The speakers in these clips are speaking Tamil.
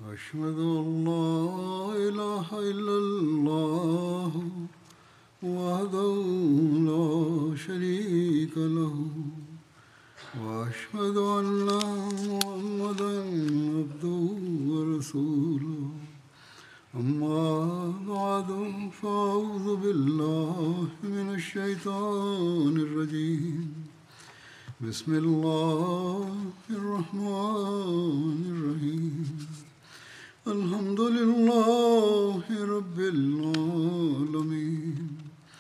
أشهد أن لا إله إلا الله وحده لا شريك له وأشهد أن محمدا عبده ورسوله أما بعد فأعوذ بالله من الشيطان الرجيم بسم الله الرحمن الرحيم الحمد لله رب العالمين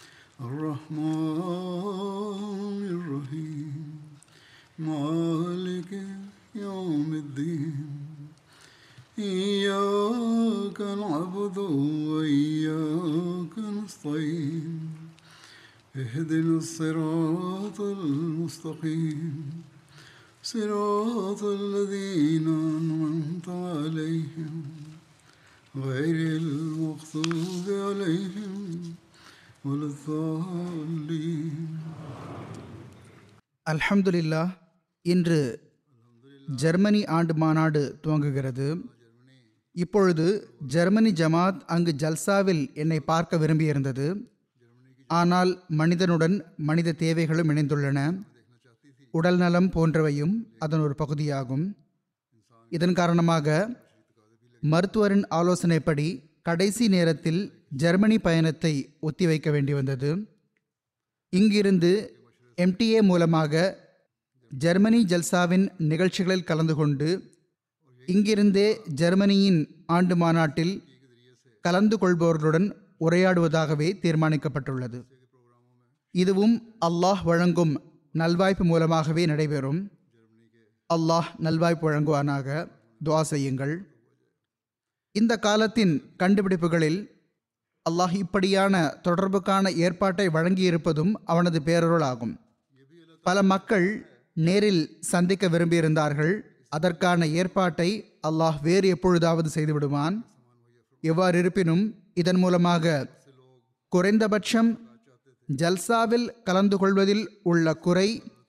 الرحمن الرحيم مالك يوم الدين إياك نعبد وإياك نستعين اهدنا الصراط المستقيم صراط الذين أنعمت عليهم غير المغضوب عليهم ولا الضالين அல்ஹம்துலில்லா இன்று ஜெர்மனி ஆண்டு மாநாடு துவங்குகிறது இப்பொழுது ஜெர்மனி ஜமாத் அங்கு ஜல்சாவில் என்னை பார்க்க விரும்பியிருந்தது ஆனால் மனிதனுடன் மனித தேவைகளும் இணைந்துள்ளன உடல்நலம் போன்றவையும் அதன் ஒரு பகுதியாகும் இதன் காரணமாக மருத்துவரின் ஆலோசனைப்படி கடைசி நேரத்தில் ஜெர்மனி பயணத்தை ஒத்திவைக்க வேண்டி வந்தது இங்கிருந்து எம்டிஏ மூலமாக ஜெர்மனி ஜல்சாவின் நிகழ்ச்சிகளில் கலந்து கொண்டு இங்கிருந்தே ஜெர்மனியின் ஆண்டு மாநாட்டில் கலந்து கொள்பவர்களுடன் உரையாடுவதாகவே தீர்மானிக்கப்பட்டுள்ளது இதுவும் அல்லாஹ் வழங்கும் நல்வாய்ப்பு மூலமாகவே நடைபெறும் அல்லாஹ் நல்வாய்ப்பு வழங்குவானாக துவா செய்யுங்கள் இந்த காலத்தின் கண்டுபிடிப்புகளில் அல்லாஹ் இப்படியான தொடர்புக்கான ஏற்பாட்டை வழங்கியிருப்பதும் அவனது பேரருளாகும் பல மக்கள் நேரில் சந்திக்க விரும்பியிருந்தார்கள் அதற்கான ஏற்பாட்டை அல்லாஹ் வேறு எப்பொழுதாவது செய்துவிடுவான் எவ்வாறு இருப்பினும் இதன் மூலமாக குறைந்தபட்சம் ஜல்சாவில் கலந்து கொள்வதில் உள்ள குறை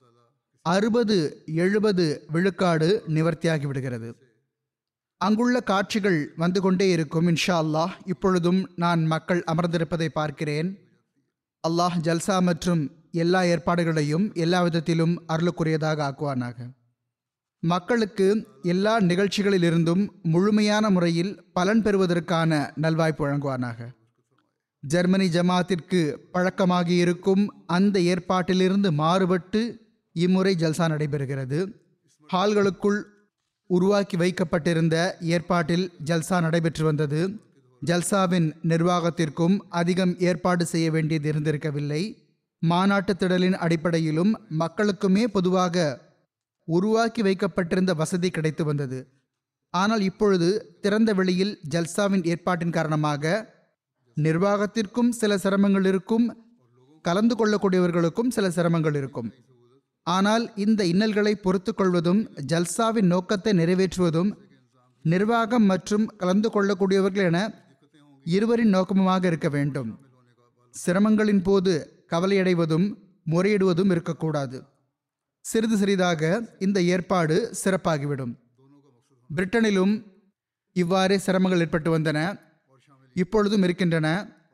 அறுபது எழுபது விழுக்காடு நிவர்த்தியாகி விடுகிறது அங்குள்ள காட்சிகள் வந்து கொண்டே இருக்கும் இன்ஷா அல்லாஹ் இப்பொழுதும் நான் மக்கள் அமர்ந்திருப்பதை பார்க்கிறேன் அல்லாஹ் ஜல்சா மற்றும் எல்லா ஏற்பாடுகளையும் எல்லா விதத்திலும் அருளுக்குரியதாக ஆக்குவானாக மக்களுக்கு எல்லா நிகழ்ச்சிகளிலிருந்தும் முழுமையான முறையில் பலன் பெறுவதற்கான நல்வாய்ப்பு வழங்குவானாக ஜெர்மனி ஜமாத்திற்கு பழக்கமாகி இருக்கும் அந்த ஏற்பாட்டிலிருந்து மாறுபட்டு இம்முறை ஜல்சா நடைபெறுகிறது ஹால்களுக்குள் உருவாக்கி வைக்கப்பட்டிருந்த ஏற்பாட்டில் ஜல்சா நடைபெற்று வந்தது ஜல்சாவின் நிர்வாகத்திற்கும் அதிகம் ஏற்பாடு செய்ய வேண்டியது இருந்திருக்கவில்லை மாநாட்டு திடலின் அடிப்படையிலும் மக்களுக்குமே பொதுவாக உருவாக்கி வைக்கப்பட்டிருந்த வசதி கிடைத்து வந்தது ஆனால் இப்பொழுது திறந்த வெளியில் ஜல்சாவின் ஏற்பாட்டின் காரணமாக நிர்வாகத்திற்கும் சில சிரமங்கள் இருக்கும் கலந்து கொள்ளக்கூடியவர்களுக்கும் சில சிரமங்கள் இருக்கும் ஆனால் இந்த இன்னல்களை பொறுத்து கொள்வதும் ஜல்சாவின் நோக்கத்தை நிறைவேற்றுவதும் நிர்வாகம் மற்றும் கலந்து கொள்ளக்கூடியவர்கள் என இருவரின் நோக்கமுமாக இருக்க வேண்டும் சிரமங்களின் போது கவலையடைவதும் முறையிடுவதும் இருக்கக்கூடாது சிறிது சிறிதாக இந்த ஏற்பாடு சிறப்பாகிவிடும் பிரிட்டனிலும் இவ்வாறே சிரமங்கள் ஏற்பட்டு வந்தன இப்பொழுதும் இருக்கின்றன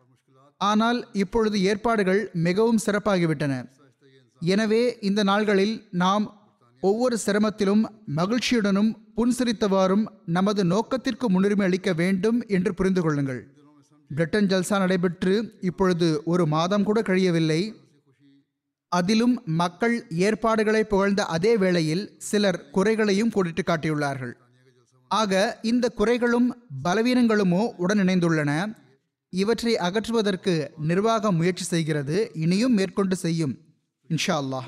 ஆனால் இப்பொழுது ஏற்பாடுகள் மிகவும் சிறப்பாகிவிட்டன எனவே இந்த நாள்களில் நாம் ஒவ்வொரு சிரமத்திலும் மகிழ்ச்சியுடனும் புன்சிரித்தவாறும் நமது நோக்கத்திற்கு முன்னுரிமை அளிக்க வேண்டும் என்று புரிந்து கொள்ளுங்கள் பிரிட்டன் ஜல்சா நடைபெற்று இப்பொழுது ஒரு மாதம் கூட கழியவில்லை அதிலும் மக்கள் ஏற்பாடுகளை புகழ்ந்த அதே வேளையில் சிலர் குறைகளையும் கோடிட்டு காட்டியுள்ளார்கள் ஆக இந்த குறைகளும் பலவீனங்களுமோ உடன் இணைந்துள்ளன இவற்றை அகற்றுவதற்கு நிர்வாகம் முயற்சி செய்கிறது இனியும் மேற்கொண்டு செய்யும் இன்ஷா அல்லாஹ்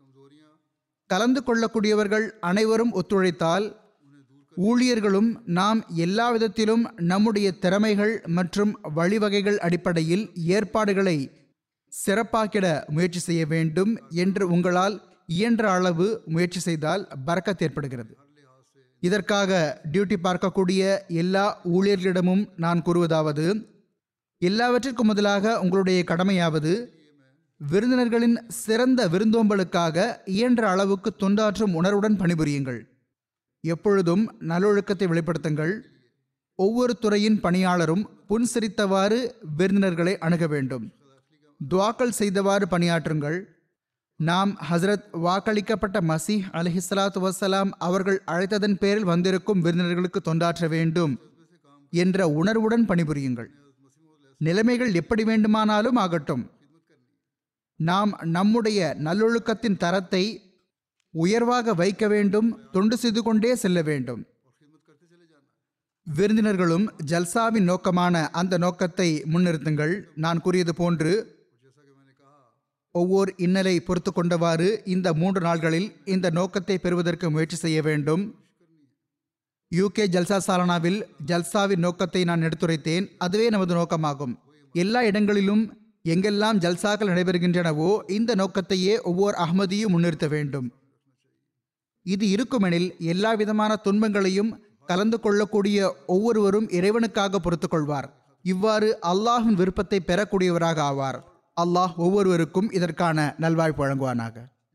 கலந்து கொள்ளக்கூடியவர்கள் அனைவரும் ஒத்துழைத்தால் ஊழியர்களும் நாம் எல்லா விதத்திலும் நம்முடைய திறமைகள் மற்றும் வழிவகைகள் அடிப்படையில் ஏற்பாடுகளை சிறப்பாக்கிட முயற்சி செய்ய வேண்டும் என்று உங்களால் இயன்ற அளவு முயற்சி செய்தால் பறக்கத் ஏற்படுகிறது இதற்காக டியூட்டி பார்க்கக்கூடிய எல்லா ஊழியர்களிடமும் நான் கூறுவதாவது எல்லாவற்றிற்கும் முதலாக உங்களுடைய கடமையாவது விருந்தினர்களின் சிறந்த விருந்தோம்பலுக்காக இயன்ற அளவுக்கு தொண்டாற்றும் உணர்வுடன் பணிபுரியுங்கள் எப்பொழுதும் நல்லொழுக்கத்தை வெளிப்படுத்துங்கள் ஒவ்வொரு துறையின் பணியாளரும் புன்சிரித்தவாறு விருந்தினர்களை அணுக வேண்டும் துவாக்கள் செய்தவாறு பணியாற்றுங்கள் நாம் ஹசரத் வாக்களிக்கப்பட்ட மசீஹ் அலிஹிஸ்லாத்து வசலாம் அவர்கள் அழைத்ததன் பேரில் வந்திருக்கும் விருந்தினர்களுக்கு தொண்டாற்ற வேண்டும் என்ற உணர்வுடன் பணிபுரியுங்கள் நிலைமைகள் எப்படி வேண்டுமானாலும் ஆகட்டும் நாம் நம்முடைய நல்லொழுக்கத்தின் தரத்தை உயர்வாக வைக்க வேண்டும் தொண்டு செய்து கொண்டே செல்ல வேண்டும் விருந்தினர்களும் ஜல்சாவின் நோக்கமான அந்த நோக்கத்தை முன்னிறுத்துங்கள் நான் கூறியது போன்று ஒவ்வொரு இன்னலை பொறுத்து கொண்டவாறு இந்த மூன்று நாள்களில் இந்த நோக்கத்தை பெறுவதற்கு முயற்சி செய்ய வேண்டும் யூகே ஜல்சா சாலனாவில் ஜல்சாவின் நோக்கத்தை நான் எடுத்துரைத்தேன் அதுவே நமது நோக்கமாகும் எல்லா இடங்களிலும் எங்கெல்லாம் ஜல்சாக்கள் நடைபெறுகின்றனவோ இந்த நோக்கத்தையே ஒவ்வொரு அகமதியும் முன்னிறுத்த வேண்டும் இது இருக்குமெனில் எல்லா விதமான துன்பங்களையும் கலந்து கொள்ளக்கூடிய ஒவ்வொருவரும் இறைவனுக்காக பொறுத்துக் கொள்வார் இவ்வாறு அல்லாஹின் விருப்பத்தை பெறக்கூடியவராக ஆவார் அல்லாஹ் ஒவ்வொருவருக்கும் இதற்கான நல்வாய்ப்பு வழங்குவானாக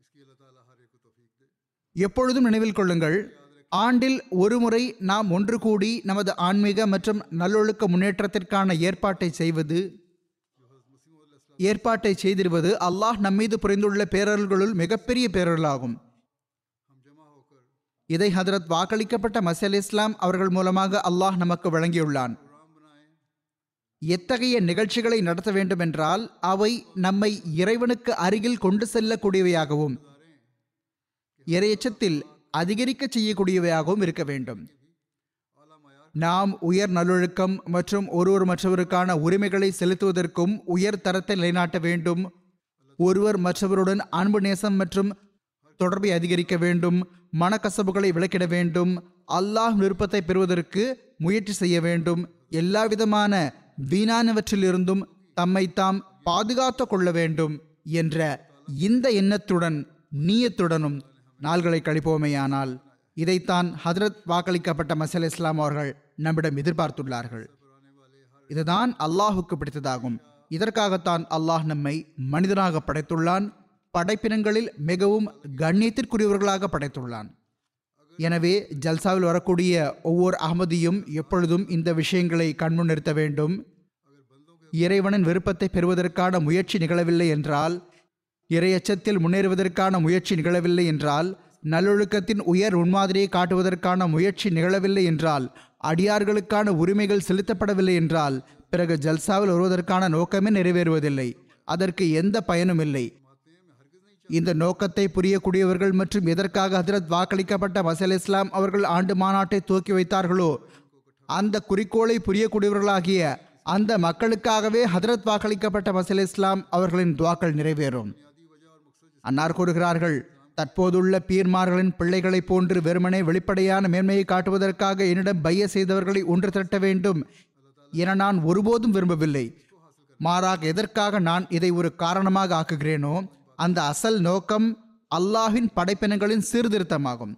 எப்பொழுதும் நினைவில் கொள்ளுங்கள் ஆண்டில் ஒருமுறை நாம் ஒன்று கூடி நமது ஆன்மீக மற்றும் நல்லொழுக்க முன்னேற்றத்திற்கான ஏற்பாட்டை செய்வது ஏற்பாட்டை செய்திருவது அல்லாஹ் நம்மீது புரிந்துள்ள பேரர்களுள் மிகப்பெரிய பேரர்களாகும் இதை ஹதரத் வாக்களிக்கப்பட்ட மசல் இஸ்லாம் அவர்கள் மூலமாக அல்லாஹ் நமக்கு வழங்கியுள்ளான் எத்தகைய நிகழ்ச்சிகளை நடத்த வேண்டுமென்றால் அவை நம்மை இறைவனுக்கு அருகில் கொண்டு செல்லக்கூடியவையாகவும் இறையச்சத்தில் அதிகரிக்க செய்யக்கூடியவையாகவும் இருக்க வேண்டும் நாம் உயர் நல்லொழுக்கம் மற்றும் ஒருவர் மற்றவருக்கான உரிமைகளை செலுத்துவதற்கும் உயர் தரத்தை நிலைநாட்ட வேண்டும் ஒருவர் மற்றவருடன் அன்பு நேசம் மற்றும் தொடர்பை அதிகரிக்க வேண்டும் மனக்கசப்புகளை விளக்கிட வேண்டும் அல்லாஹ் விருப்பத்தை பெறுவதற்கு முயற்சி செய்ய வேண்டும் எல்லா விதமான வீணானவற்றிலிருந்தும் தம்மை தாம் பாதுகாத்து கொள்ள வேண்டும் என்ற இந்த எண்ணத்துடன் நீயத்துடனும் நாள்களை கழிப்போமேயானால் இதைத்தான் ஹதரத் வாக்களிக்கப்பட்ட மசல் இஸ்லாம் அவர்கள் நம்மிடம் எதிர்பார்த்துள்ளார்கள் இதுதான் அல்லாஹுக்கு பிடித்ததாகும் இதற்காகத்தான் அல்லாஹ் நம்மை மனிதனாக படைத்துள்ளான் படைப்பினங்களில் மிகவும் கண்ணியத்திற்குரியவர்களாக படைத்துள்ளான் எனவே ஜல்சாவில் வரக்கூடிய ஒவ்வொரு அகமதியும் எப்பொழுதும் இந்த விஷயங்களை கண்முன் நிறுத்த வேண்டும் இறைவனின் விருப்பத்தை பெறுவதற்கான முயற்சி நிகழவில்லை என்றால் இறையச்சத்தில் முன்னேறுவதற்கான முயற்சி நிகழவில்லை என்றால் நல்லொழுக்கத்தின் உயர் முன்மாதிரியை காட்டுவதற்கான முயற்சி நிகழவில்லை என்றால் அடியார்களுக்கான உரிமைகள் செலுத்தப்படவில்லை என்றால் பிறகு ஜல்சாவில் வருவதற்கான நோக்கமே நிறைவேறுவதில்லை அதற்கு எந்த பயனும் இல்லை இந்த நோக்கத்தை புரியக்கூடியவர்கள் மற்றும் எதற்காக ஹஜரத் வாக்களிக்கப்பட்ட மசல் இஸ்லாம் அவர்கள் ஆண்டு மாநாட்டை துவக்கி வைத்தார்களோ அந்த குறிக்கோளை புரியக்கூடியவர்களாகிய அந்த மக்களுக்காகவே ஹஜரத் வாக்களிக்கப்பட்ட மசல் இஸ்லாம் அவர்களின் துவாக்கள் நிறைவேறும் அன்னார் கூறுகிறார்கள் தற்போதுள்ள பீர்மார்களின் பிள்ளைகளைப் போன்று வெறுமனே வெளிப்படையான மேன்மையை காட்டுவதற்காக என்னிடம் பைய செய்தவர்களை ஒன்று திரட்ட வேண்டும் என நான் ஒருபோதும் விரும்பவில்லை மாறாக எதற்காக நான் இதை ஒரு காரணமாக ஆக்குகிறேனோ அந்த அசல் நோக்கம் அல்லாஹின் படைப்பினங்களின் சீர்திருத்தமாகும்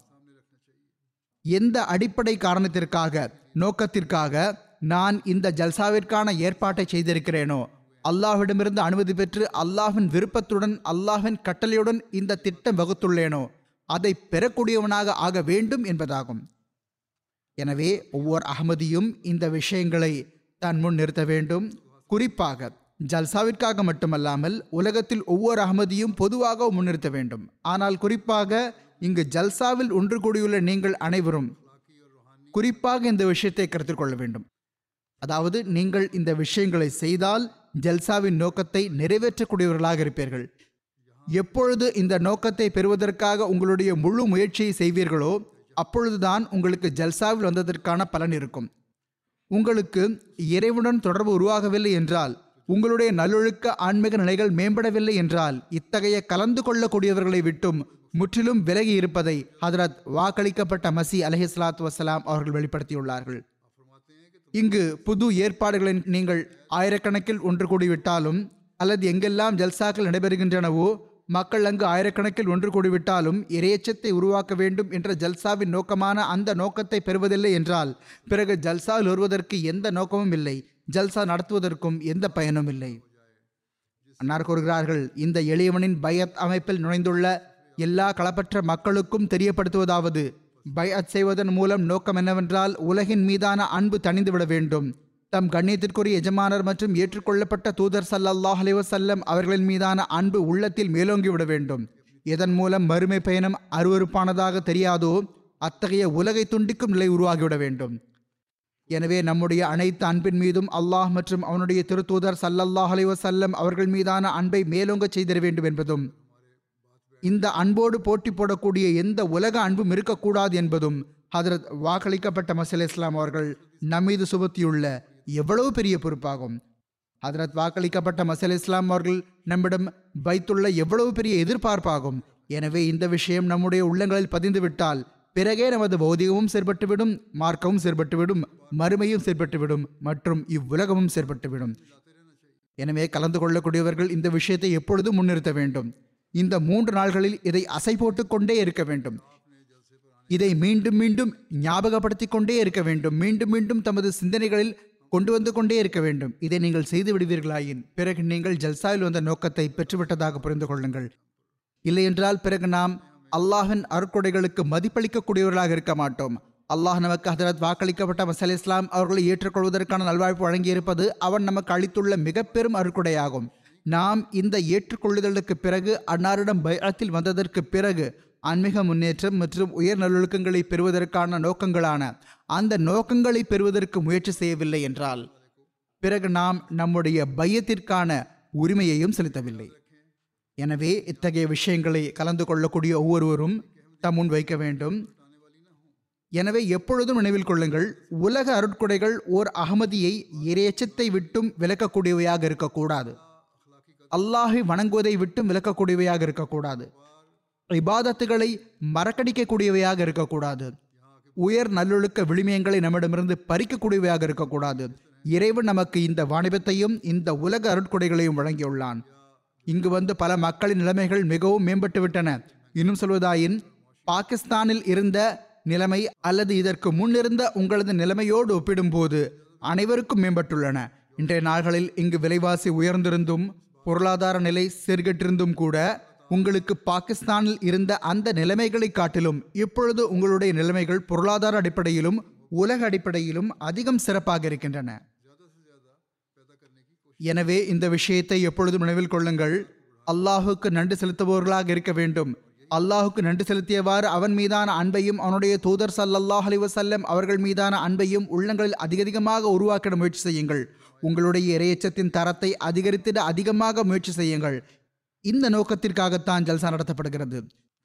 எந்த அடிப்படை காரணத்திற்காக நோக்கத்திற்காக நான் இந்த ஜல்சாவிற்கான ஏற்பாட்டை செய்திருக்கிறேனோ அல்லாஹ்விடமிருந்து அனுமதி பெற்று அல்லாஹ்வின் விருப்பத்துடன் அல்லாஹ்வின் கட்டளையுடன் இந்த திட்டம் வகுத்துள்ளேனோ அதை பெறக்கூடியவனாக ஆக வேண்டும் என்பதாகும் எனவே ஒவ்வொரு அகமதியும் இந்த விஷயங்களை தன் முன் நிறுத்த வேண்டும் குறிப்பாக ஜல்சாவிற்காக மட்டுமல்லாமல் உலகத்தில் ஒவ்வொரு அகமதியும் பொதுவாக முன்னிறுத்த வேண்டும் ஆனால் குறிப்பாக இங்கு ஜல்சாவில் ஒன்று கூடியுள்ள நீங்கள் அனைவரும் குறிப்பாக இந்த விஷயத்தை கருத்தில் கொள்ள வேண்டும் அதாவது நீங்கள் இந்த விஷயங்களை செய்தால் ஜல்சாவின் நோக்கத்தை நிறைவேற்றக்கூடியவர்களாக இருப்பீர்கள் எப்பொழுது இந்த நோக்கத்தை பெறுவதற்காக உங்களுடைய முழு முயற்சியை செய்வீர்களோ அப்பொழுதுதான் உங்களுக்கு ஜல்சாவில் வந்ததற்கான பலன் இருக்கும் உங்களுக்கு இறைவனுடன் தொடர்பு உருவாகவில்லை என்றால் உங்களுடைய நல்லொழுக்க ஆன்மீக நிலைகள் மேம்படவில்லை என்றால் இத்தகைய கலந்து கொள்ளக்கூடியவர்களை விட்டும் முற்றிலும் விலகி இருப்பதை ஹதரத் வாக்களிக்கப்பட்ட மசி அலஹிஸ்லாத் வசலாம் அவர்கள் வெளிப்படுத்தியுள்ளார்கள் இங்கு புது ஏற்பாடுகளின் நீங்கள் ஆயிரக்கணக்கில் ஒன்று கூடிவிட்டாலும் அல்லது எங்கெல்லாம் ஜல்சாக்கள் நடைபெறுகின்றனவோ மக்கள் அங்கு ஆயிரக்கணக்கில் ஒன்று கூடிவிட்டாலும் இரையச்சத்தை உருவாக்க வேண்டும் என்ற ஜல்சாவின் நோக்கமான அந்த நோக்கத்தை பெறுவதில்லை என்றால் பிறகு ஜல்சாவில் வருவதற்கு எந்த நோக்கமும் இல்லை ஜல்சா நடத்துவதற்கும் எந்த பயனும் இல்லை அன்னார் கூறுகிறார்கள் இந்த எளியவனின் பயத் அமைப்பில் நுழைந்துள்ள எல்லா களப்பற்ற மக்களுக்கும் தெரியப்படுத்துவதாவது பைஅத் செய்வதன் மூலம் நோக்கம் என்னவென்றால் உலகின் மீதான அன்பு தணிந்துவிட வேண்டும் தம் கண்ணியத்திற்குரிய எஜமானர் மற்றும் ஏற்றுக்கொள்ளப்பட்ட தூதர் ஸல்லல்லாஹு அலைஹி வஸல்லம் அவர்களின் மீதான அன்பு உள்ளத்தில் மேலோங்கிவிட வேண்டும் இதன் மூலம் மறுமை பயணம் அருவருப்பானதாக தெரியாதோ அத்தகைய உலகை துண்டிக்கும் நிலை உருவாகிவிட வேண்டும் எனவே நம்முடைய அனைத்து அன்பின் மீதும் அல்லாஹ் மற்றும் அவனுடைய திருத்தூதர் சல்லல்லாஹ் அலைஹி வஸல்லம் அவர்கள் மீதான அன்பை மேலோங்கச் செய்திட வேண்டும் என்பதும் இந்த அன்போடு போட்டி போடக்கூடிய எந்த உலக அன்பும் இருக்கக்கூடாது என்பதும் ஹதரத் வாக்களிக்கப்பட்ட மசல் இஸ்லாம் அவர்கள் நம்மீது சுமத்தியுள்ள எவ்வளவு பெரிய பொறுப்பாகும் ஹதரத் வாக்களிக்கப்பட்ட மசல் இஸ்லாம் அவர்கள் நம்மிடம் வைத்துள்ள எவ்வளவு பெரிய எதிர்பார்ப்பாகும் எனவே இந்த விஷயம் நம்முடைய உள்ளங்களில் பதிந்துவிட்டால் பிறகே நமது பௌதிகமும் செயற்பட்டுவிடும் மார்க்கமும் செயற்பட்டுவிடும் மறுமையும் செயற்பட்டுவிடும் மற்றும் இவ்வுலகமும் செயற்பட்டுவிடும் எனவே கலந்து கொள்ளக்கூடியவர்கள் இந்த விஷயத்தை எப்பொழுதும் முன்னிறுத்த வேண்டும் இந்த மூன்று நாள்களில் இதை அசை போட்டுக் கொண்டே இருக்க வேண்டும் இதை மீண்டும் மீண்டும் ஞாபகப்படுத்திக் கொண்டே இருக்க வேண்டும் மீண்டும் மீண்டும் தமது சிந்தனைகளில் கொண்டு வந்து கொண்டே இருக்க வேண்டும் இதை நீங்கள் செய்து விடுவீர்களாயின் பிறகு நீங்கள் ஜல்சாவில் வந்த நோக்கத்தை பெற்றுவிட்டதாக புரிந்து கொள்ளுங்கள் இல்லையென்றால் பிறகு நாம் அல்லாஹின் அருட்கொடைகளுக்கு மதிப்பளிக்கக்கூடியவர்களாக இருக்க மாட்டோம் அல்லாஹ் நமக்கு ஹதரத் வாக்களிக்கப்பட்ட மசல் இஸ்லாம் அவர்களை ஏற்றுக்கொள்வதற்கான நல்வாய்ப்பு வழங்கியிருப்பது அவன் நமக்கு அளித்துள்ள மிக பெரும் அருட்கொடையாகும் நாம் இந்த ஏற்றுக்கொள்ளுதலுக்கு பிறகு அன்னாரிடம் பயத்தில் வந்ததற்கு பிறகு ஆன்மீக முன்னேற்றம் மற்றும் உயர் நல்லொழுக்கங்களை பெறுவதற்கான நோக்கங்களான அந்த நோக்கங்களை பெறுவதற்கு முயற்சி செய்யவில்லை என்றால் பிறகு நாம் நம்முடைய பையத்திற்கான உரிமையையும் செலுத்தவில்லை எனவே இத்தகைய விஷயங்களை கலந்து கொள்ளக்கூடிய ஒவ்வொருவரும் தம் முன் வைக்க வேண்டும் எனவே எப்பொழுதும் நினைவில் கொள்ளுங்கள் உலக அருட்கொடைகள் ஓர் அகமதியை இறையச்சத்தை விட்டும் விலக்கக்கூடியவையாக இருக்கக்கூடாது அல்லாஹை வணங்குவதை விட்டும் விலக்கக்கூடியவையாக இருக்கக்கூடாது இபாதத்துகளை மறக்கடிக்கக்கூடியவையாக இருக்கக்கூடாது உயர் நல்லொழுக்க விளிமயங்களை நம்மிடமிருந்து பறிக்கக்கூடியவையாக இருக்கக்கூடாது இறைவன் நமக்கு இந்த வாணிபத்தையும் இந்த உலக அருட்கொடைகளையும் வழங்கியுள்ளான் இங்கு வந்து பல மக்களின் நிலைமைகள் மிகவும் மேம்பட்டு விட்டன இன்னும் சொல்வதாயின் பாகிஸ்தானில் இருந்த நிலைமை அல்லது இதற்கு முன்னிருந்த உங்களது நிலைமையோடு ஒப்பிடும்போது அனைவருக்கும் மேம்பட்டுள்ளன இன்றைய நாள்களில் இங்கு விலைவாசி உயர்ந்திருந்தும் பொருளாதார நிலை சீர்கெட்டிருந்தும் கூட உங்களுக்கு பாகிஸ்தானில் இருந்த அந்த நிலைமைகளை காட்டிலும் இப்பொழுது உங்களுடைய நிலைமைகள் பொருளாதார அடிப்படையிலும் உலக அடிப்படையிலும் அதிகம் சிறப்பாக இருக்கின்றன எனவே இந்த விஷயத்தை எப்பொழுதும் நினைவில் கொள்ளுங்கள் அல்லாஹுக்கு நன்றி செலுத்துபவர்களாக இருக்க வேண்டும் அல்லாஹுக்கு நன்றி செலுத்தியவாறு அவன் மீதான அன்பையும் அவனுடைய தூதர் சல்லல்லாஹ் அலைஹி வஸல்லம் அவர்கள் மீதான அன்பையும் உள்ளங்களில் அதிகதிகமாக உருவாக்கிட முயற்சி செய்யுங்கள் உங்களுடைய இரையச்சத்தின் தரத்தை அதிகரித்திட அதிகமாக முயற்சி செய்யுங்கள் இந்த நோக்கத்திற்காகத்தான் ஜல்சா நடத்தப்படுகிறது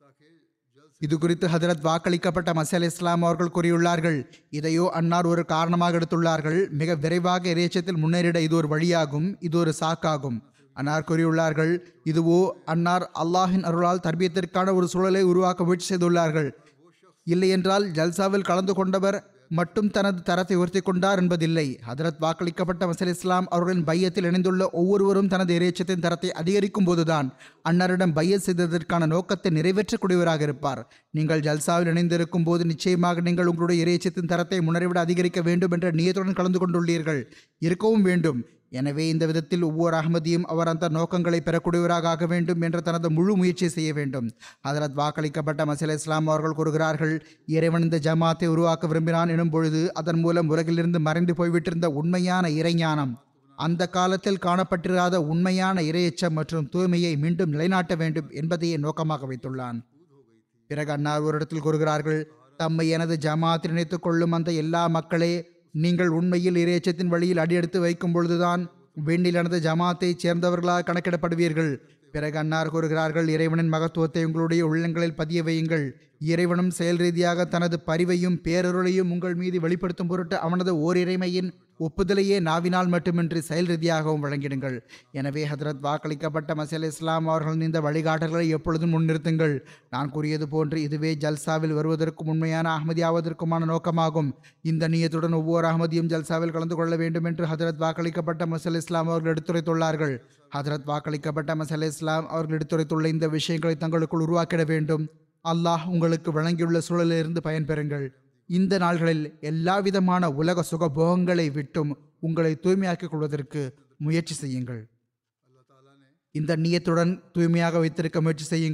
இது குறித்து ஹதரத் வாக்களிக்கப்பட்ட மசல் இஸ்லாம் அவர்கள் கூறியுள்ளார்கள் இதையோ அன்னார் ஒரு காரணமாக எடுத்துள்ளார்கள் மிக விரைவாக இறையச்சத்தில் முன்னேறிட இது ஒரு வழியாகும் இது ஒரு சாக்காகும் அன்னார் கூறியுள்ளார்கள் இதுவோ அன்னார் அல்லாஹின் அருளால் தர்பியத்திற்கான ஒரு சூழலை உருவாக்க முயற்சி செய்துள்ளார்கள் இல்லையென்றால் ஜல்சாவில் கலந்து கொண்டவர் மட்டும் தனது தரத்தை உயர்த்தி கொண்டார் என்பதில்லை ஹதரத் வாக்களிக்கப்பட்ட மசல் இஸ்லாம் அவர்களின் பையத்தில் இணைந்துள்ள ஒவ்வொருவரும் தனது இறைச்சத்தின் தரத்தை அதிகரிக்கும் போதுதான் அன்னாரிடம் பையத் செய்ததற்கான நோக்கத்தை நிறைவேற்றக்கூடியவராக இருப்பார் நீங்கள் ஜல்சாவில் இணைந்திருக்கும் போது நிச்சயமாக நீங்கள் உங்களுடைய இறைச்சத்தின் தரத்தை முன்னரைவிட அதிகரிக்க வேண்டும் என்ற நியத்துடன் கலந்து கொண்டுள்ளீர்கள் இருக்கவும் வேண்டும் எனவே இந்த விதத்தில் ஒவ்வொரு அகமதியும் அவர் அந்த நோக்கங்களை பெறக்கூடியவராக ஆக வேண்டும் என்ற தனது முழு முயற்சியை செய்ய வேண்டும் ஹதரத் வாக்களிக்கப்பட்ட மசீல் இஸ்லாம் அவர்கள் கூறுகிறார்கள் இறைவன் இந்த ஜமாத்தை உருவாக்க விரும்பினான் எனும் பொழுது அதன் மூலம் உலகிலிருந்து மறைந்து போய்விட்டிருந்த உண்மையான இறைஞானம் அந்த காலத்தில் காணப்பட்டிராத உண்மையான இரையச்சம் மற்றும் தூய்மையை மீண்டும் நிலைநாட்ட வேண்டும் என்பதையே நோக்கமாக வைத்துள்ளான் பிறகு அன்னார் ஒரு இடத்தில் கூறுகிறார்கள் தம்மை எனது ஜமாத்தில் இணைத்துக் கொள்ளும் அந்த எல்லா மக்களே நீங்கள் உண்மையில் இறையச்சத்தின் வழியில் அடியெடுத்து வைக்கும் பொழுதுதான் விண்ணில் எனது ஜமாத்தைச் சேர்ந்தவர்களாக கணக்கிடப்படுவீர்கள் பிறகு அன்னார் கூறுகிறார்கள் இறைவனின் மகத்துவத்தை உங்களுடைய உள்ளங்களில் பதிய வையுங்கள் இறைவனும் செயல் ரீதியாக தனது பரிவையும் பேரருளையும் உங்கள் மீது வெளிப்படுத்தும் பொருட்டு அவனது ஓரிறைமையின் ஒப்புதலையே நாவினால் மட்டுமின்றி செயல் ரீதியாகவும் வழங்கிடுங்கள் எனவே ஹதரத் வாக்களிக்கப்பட்ட மசீல் இஸ்லாம் அவர்களின் இந்த வழிகாட்டல்களை எப்பொழுதும் முன்னிறுத்துங்கள் நான் கூறியது போன்று இதுவே ஜல்சாவில் வருவதற்கும் உண்மையான அகமதியாவதற்குமான நோக்கமாகும் இந்த நியத்துடன் ஒவ்வொரு அகமதியும் ஜல்சாவில் கலந்து கொள்ள வேண்டும் என்று ஹதரத் வாக்களிக்கப்பட்ட மசல் இஸ்லாம் அவர்கள் எடுத்துரைத்துள்ளார்கள் ஹதரத் வாக்களிக்கப்பட்ட மசல் இஸ்லாம் அவர்கள் எடுத்துரைத்துள்ள இந்த விஷயங்களை தங்களுக்குள் உருவாக்கிட வேண்டும் அல்லாஹ் உங்களுக்கு வழங்கியுள்ள சூழலிலிருந்து பயன்பெறுங்கள் இந்த நாள்களில் எல்லா விதமான உலக சுகபோகங்களை விட்டும் உங்களை தூய்மையாக்கிக் கொள்வதற்கு முயற்சி செய்யுங்கள் இந்த நியத்துடன் தூய்மையாக வைத்திருக்க முயற்சி செய்யுங்கள்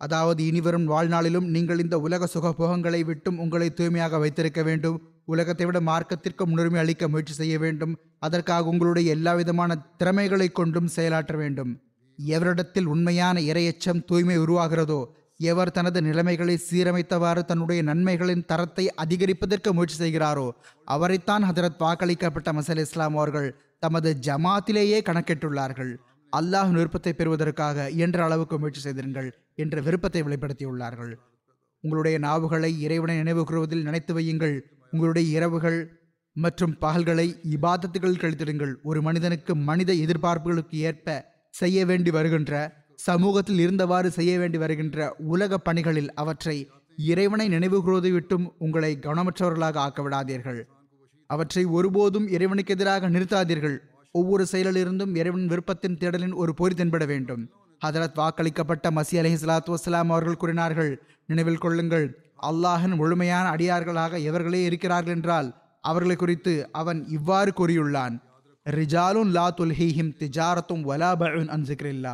அதாவது இனிவரும் வாழ்நாளிலும் நீங்கள் இந்த உலக சுகபோகங்களை விட்டும் உங்களை தூய்மையாக வைத்திருக்க வேண்டும் உலகத்தை விட மார்க்கத்திற்கு முன்னுரிமை அளிக்க முயற்சி செய்ய வேண்டும் அதற்காக உங்களுடைய எல்லா விதமான திறமைகளை கொண்டும் செயலாற்ற வேண்டும் எவரிடத்தில் உண்மையான இரையச்சம் தூய்மை உருவாகிறதோ எவர் தனது நிலைமைகளை சீரமைத்தவாறு தன்னுடைய நன்மைகளின் தரத்தை அதிகரிப்பதற்கு முயற்சி செய்கிறாரோ அவரைத்தான் ஹதரத் வாக்களிக்கப்பட்ட மசல் இஸ்லாம் அவர்கள் தமது ஜமாத்திலேயே கணக்கிட்டுள்ளார்கள் அல்லாஹ் விருப்பத்தை பெறுவதற்காக இயன்ற அளவுக்கு முயற்சி செய்திருங்கள் என்ற விருப்பத்தை வெளிப்படுத்தியுள்ளார்கள் உங்களுடைய நாவுகளை இறைவனை நினைவு கூறுவதில் நினைத்து வையுங்கள் உங்களுடைய இரவுகள் மற்றும் பகல்களை இபாதத்துகள் கழித்திடுங்கள் ஒரு மனிதனுக்கு மனித எதிர்பார்ப்புகளுக்கு ஏற்ப செய்ய வேண்டி வருகின்ற சமூகத்தில் இருந்தவாறு செய்ய வேண்டி வருகின்ற உலக பணிகளில் அவற்றை இறைவனை நினைவு கூறுவதை விட்டும் உங்களை கவனமற்றவர்களாக ஆக்க விடாதீர்கள் அவற்றை ஒருபோதும் இறைவனுக்கு எதிராக நிறுத்தாதீர்கள் ஒவ்வொரு செயலிலிருந்தும் இறைவன் விருப்பத்தின் தேடலின் ஒரு பொறி தென்பட வேண்டும் ஹதரத் வாக்களிக்கப்பட்ட மசி அலஹி சலாத்து வசலாம் அவர்கள் கூறினார்கள் நினைவில் கொள்ளுங்கள் அல்லாஹின் முழுமையான அடியார்களாக எவர்களே இருக்கிறார்கள் என்றால் அவர்களை குறித்து அவன் இவ்வாறு கூறியுள்ளான் ரிஜாலுன் லா துல்ஹீஹிம் திஜாரத்தும் வலா பஉன் அன் ஸிக்ரில்லா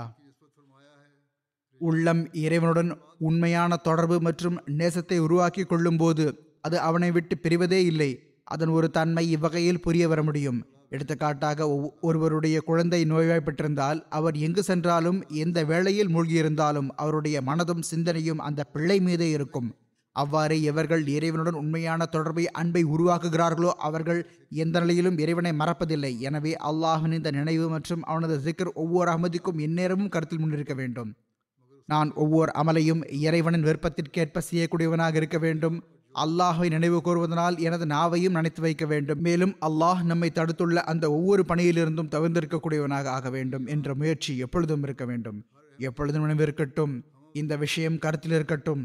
உள்ளம் இறைவனுடன் உண்மையான தொடர்பு மற்றும் நேசத்தை உருவாக்கி கொள்ளும்போது அது அவனை விட்டு பிரிவதே இல்லை அதன் ஒரு தன்மை இவ்வகையில் புரிய வர முடியும் எடுத்துக்காட்டாக ஒவ்- ஒருவருடைய குழந்தை நோய்வாய்ப்பட்டிருந்தால் அவர் எங்கு சென்றாலும் எந்த வேளையில் மூழ்கியிருந்தாலும் அவருடைய மனதும் சிந்தனையும் அந்த பிள்ளை மீதே இருக்கும் அவ்வாறு எவர்கள் இறைவனுடன் உண்மையான தொடர்பை அன்பை உருவாக்குகிறார்களோ அவர்கள் எந்த நிலையிலும் இறைவனை மறப்பதில்லை எனவே அல்லாஹின் இந்த நினைவு மற்றும் அவனது சிக்கர் ஒவ்வொரு அகமதிக்கும் எந்நேரமும் கருத்தில் முன்னிருக்க வேண்டும் நான் ஒவ்வொரு அமலையும் இறைவனின் விருப்பத்திற்கேற்ப செய்யக்கூடியவனாக இருக்க வேண்டும் அல்லாஹை நினைவு கூறுவதனால் எனது நாவையும் நினைத்து வைக்க வேண்டும் மேலும் அல்லாஹ் நம்மை தடுத்துள்ள அந்த ஒவ்வொரு பணியிலிருந்தும் தவிர்ந்திருக்கக்கூடியவனாக ஆக வேண்டும் என்ற முயற்சி எப்பொழுதும் இருக்க வேண்டும் எப்பொழுதும் நினைவிருக்கட்டும் இந்த விஷயம் கருத்தில் இருக்கட்டும்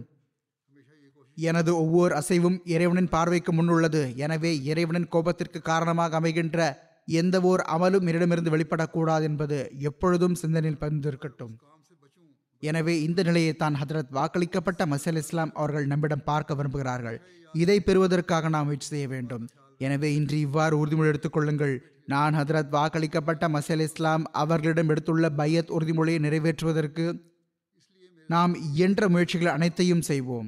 எனது ஒவ்வொரு அசைவும் இறைவனின் பார்வைக்கு முன்னுள்ளது எனவே இறைவனின் கோபத்திற்கு காரணமாக அமைகின்ற எந்த ஓர் அமலும் என்னிடமிருந்து வெளிப்படக்கூடாது என்பது எப்பொழுதும் சிந்தனையில் பதிந்திருக்கட்டும் எனவே இந்த நிலையை தான் ஹதரத் வாக்களிக்கப்பட்ட மசல் இஸ்லாம் அவர்கள் நம்மிடம் பார்க்க விரும்புகிறார்கள் இதை பெறுவதற்காக நாம் முயற்சி செய்ய வேண்டும் எனவே இன்று இவ்வாறு உறுதிமொழி எடுத்துக்கொள்ளுங்கள் நான் ஹதரத் வாக்களிக்கப்பட்ட மசல் இஸ்லாம் அவர்களிடம் எடுத்துள்ள பையத் உறுதிமொழியை நிறைவேற்றுவதற்கு நாம் இயன்ற முயற்சிகள் அனைத்தையும் செய்வோம்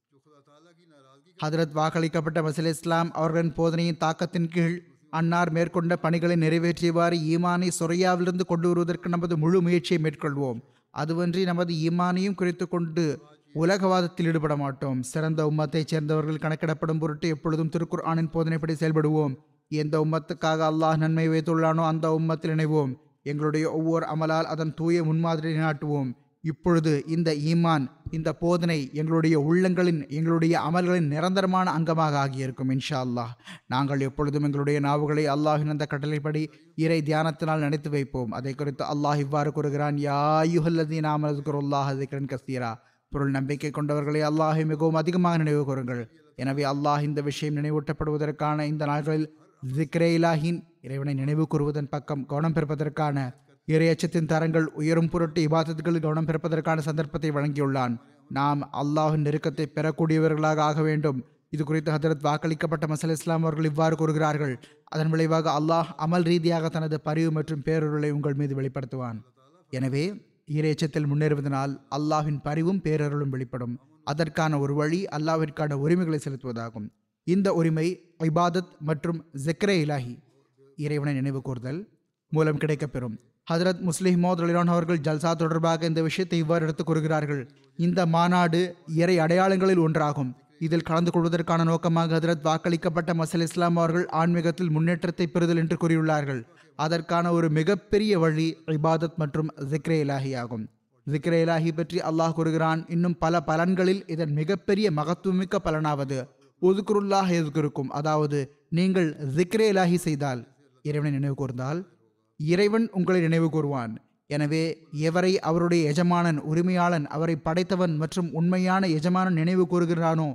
ஹதரத் வாக்களிக்கப்பட்ட மசல் இஸ்லாம் அவர்களின் போதனையின் தாக்கத்தின் கீழ் அன்னார் மேற்கொண்ட பணிகளை நிறைவேற்றியவாறு ஈமானை சொரையாவிலிருந்து கொண்டு வருவதற்கு நமது முழு முயற்சியை மேற்கொள்வோம் அதுவன்றி நமது ஈமானையும் குறைத்து கொண்டு உலகவாதத்தில் ஈடுபட மாட்டோம் சிறந்த உம்மத்தைச் சேர்ந்தவர்கள் கணக்கிடப்படும் பொருட்டு எப்பொழுதும் திருக்குர் ஆனின் போதனைப்படி செயல்படுவோம் எந்த உம்மத்துக்காக அல்லாஹ் நன்மை வைத்துள்ளானோ அந்த உம்மத்தில் இணைவோம் எங்களுடைய ஒவ்வொரு அமலால் அதன் தூய முன்மாதிரியை நாட்டுவோம் இப்பொழுது இந்த ஈமான் இந்த போதனை எங்களுடைய உள்ளங்களின் எங்களுடைய அமல்களின் நிரந்தரமான அங்கமாக ஆகியிருக்கும் இன்ஷா அல்லாஹ் நாங்கள் எப்பொழுதும் எங்களுடைய நாவுகளை அல்லாஹின் அந்த கட்டளைப்படி இறை தியானத்தினால் நினைத்து வைப்போம் அதை குறித்து அல்லாஹ் இவ்வாறு கூறுகிறான் யாயுஹல்லதி நாம் அதுக்குருல்லாஹ் அதிகரன் கசீரா பொருள் நம்பிக்கை கொண்டவர்களை அல்லாஹை மிகவும் அதிகமாக நினைவு கூறுங்கள் எனவே அல்லாஹ் இந்த விஷயம் நினைவூட்டப்படுவதற்கான இந்த நாட்களில் ஜிக்ரே இலாஹின் இறைவனை நினைவு கூறுவதன் பக்கம் கவனம் பெறுவதற்கான இறையச்சத்தின் தரங்கள் உயரும் பொருட்டு இபாதத்துகளில் கவனம் பெறுவதற்கான சந்தர்ப்பத்தை வழங்கியுள்ளான் நாம் அல்லாஹின் நெருக்கத்தை பெறக்கூடியவர்களாக ஆக வேண்டும் இது குறித்து ஹதரத் வாக்களிக்கப்பட்ட மசல் இஸ்லாம் அவர்கள் இவ்வாறு கூறுகிறார்கள் அதன் விளைவாக அல்லாஹ் அமல் ரீதியாக தனது பரிவு மற்றும் பேரருளை உங்கள் மீது வெளிப்படுத்துவான் எனவே இறையச்சத்தில் முன்னேறுவதனால் அல்லாஹ்வின் பரிவும் பேரருளும் வெளிப்படும் அதற்கான ஒரு வழி அல்லாஹ்விற்கான உரிமைகளை செலுத்துவதாகும் இந்த உரிமை இபாதத் மற்றும் ஜெக்ரே இலாஹி இறைவனை நினைவு கூர்தல் மூலம் கிடைக்கப்பெறும் ஹதரத் முஸ்லிம் மோத் அலிரான் அவர்கள் ஜல்சா தொடர்பாக இந்த விஷயத்தை இவ்வாறு எடுத்துக் கூறுகிறார்கள் இந்த மாநாடு இறை அடையாளங்களில் ஒன்றாகும் இதில் கலந்து கொள்வதற்கான நோக்கமாக ஹதரத் வாக்களிக்கப்பட்ட மசல் இஸ்லாம் அவர்கள் ஆன்மீகத்தில் முன்னேற்றத்தை பெறுதல் என்று கூறியுள்ளார்கள் அதற்கான ஒரு மிகப்பெரிய வழி இபாதத் மற்றும் ஜிக்ரே இலாஹி ஆகும் ஜிக்ரே இலாஹி பற்றி அல்லாஹ் கூறுகிறான் இன்னும் பல பலன்களில் இதன் மிகப்பெரிய மகத்துவமிக்க பலனாவது ஒதுக்குருல்லாஹ் எதுக்கிருக்கும் அதாவது நீங்கள் ஜிக்ரே இலாஹி செய்தால் இறைவனை நினைவு கூர்ந்தால் இறைவன் உங்களை நினைவு கூறுவான் எனவே எவரை அவருடைய எஜமானன் உரிமையாளன் அவரை படைத்தவன் மற்றும் உண்மையான எஜமானன் நினைவு கூறுகிறானோ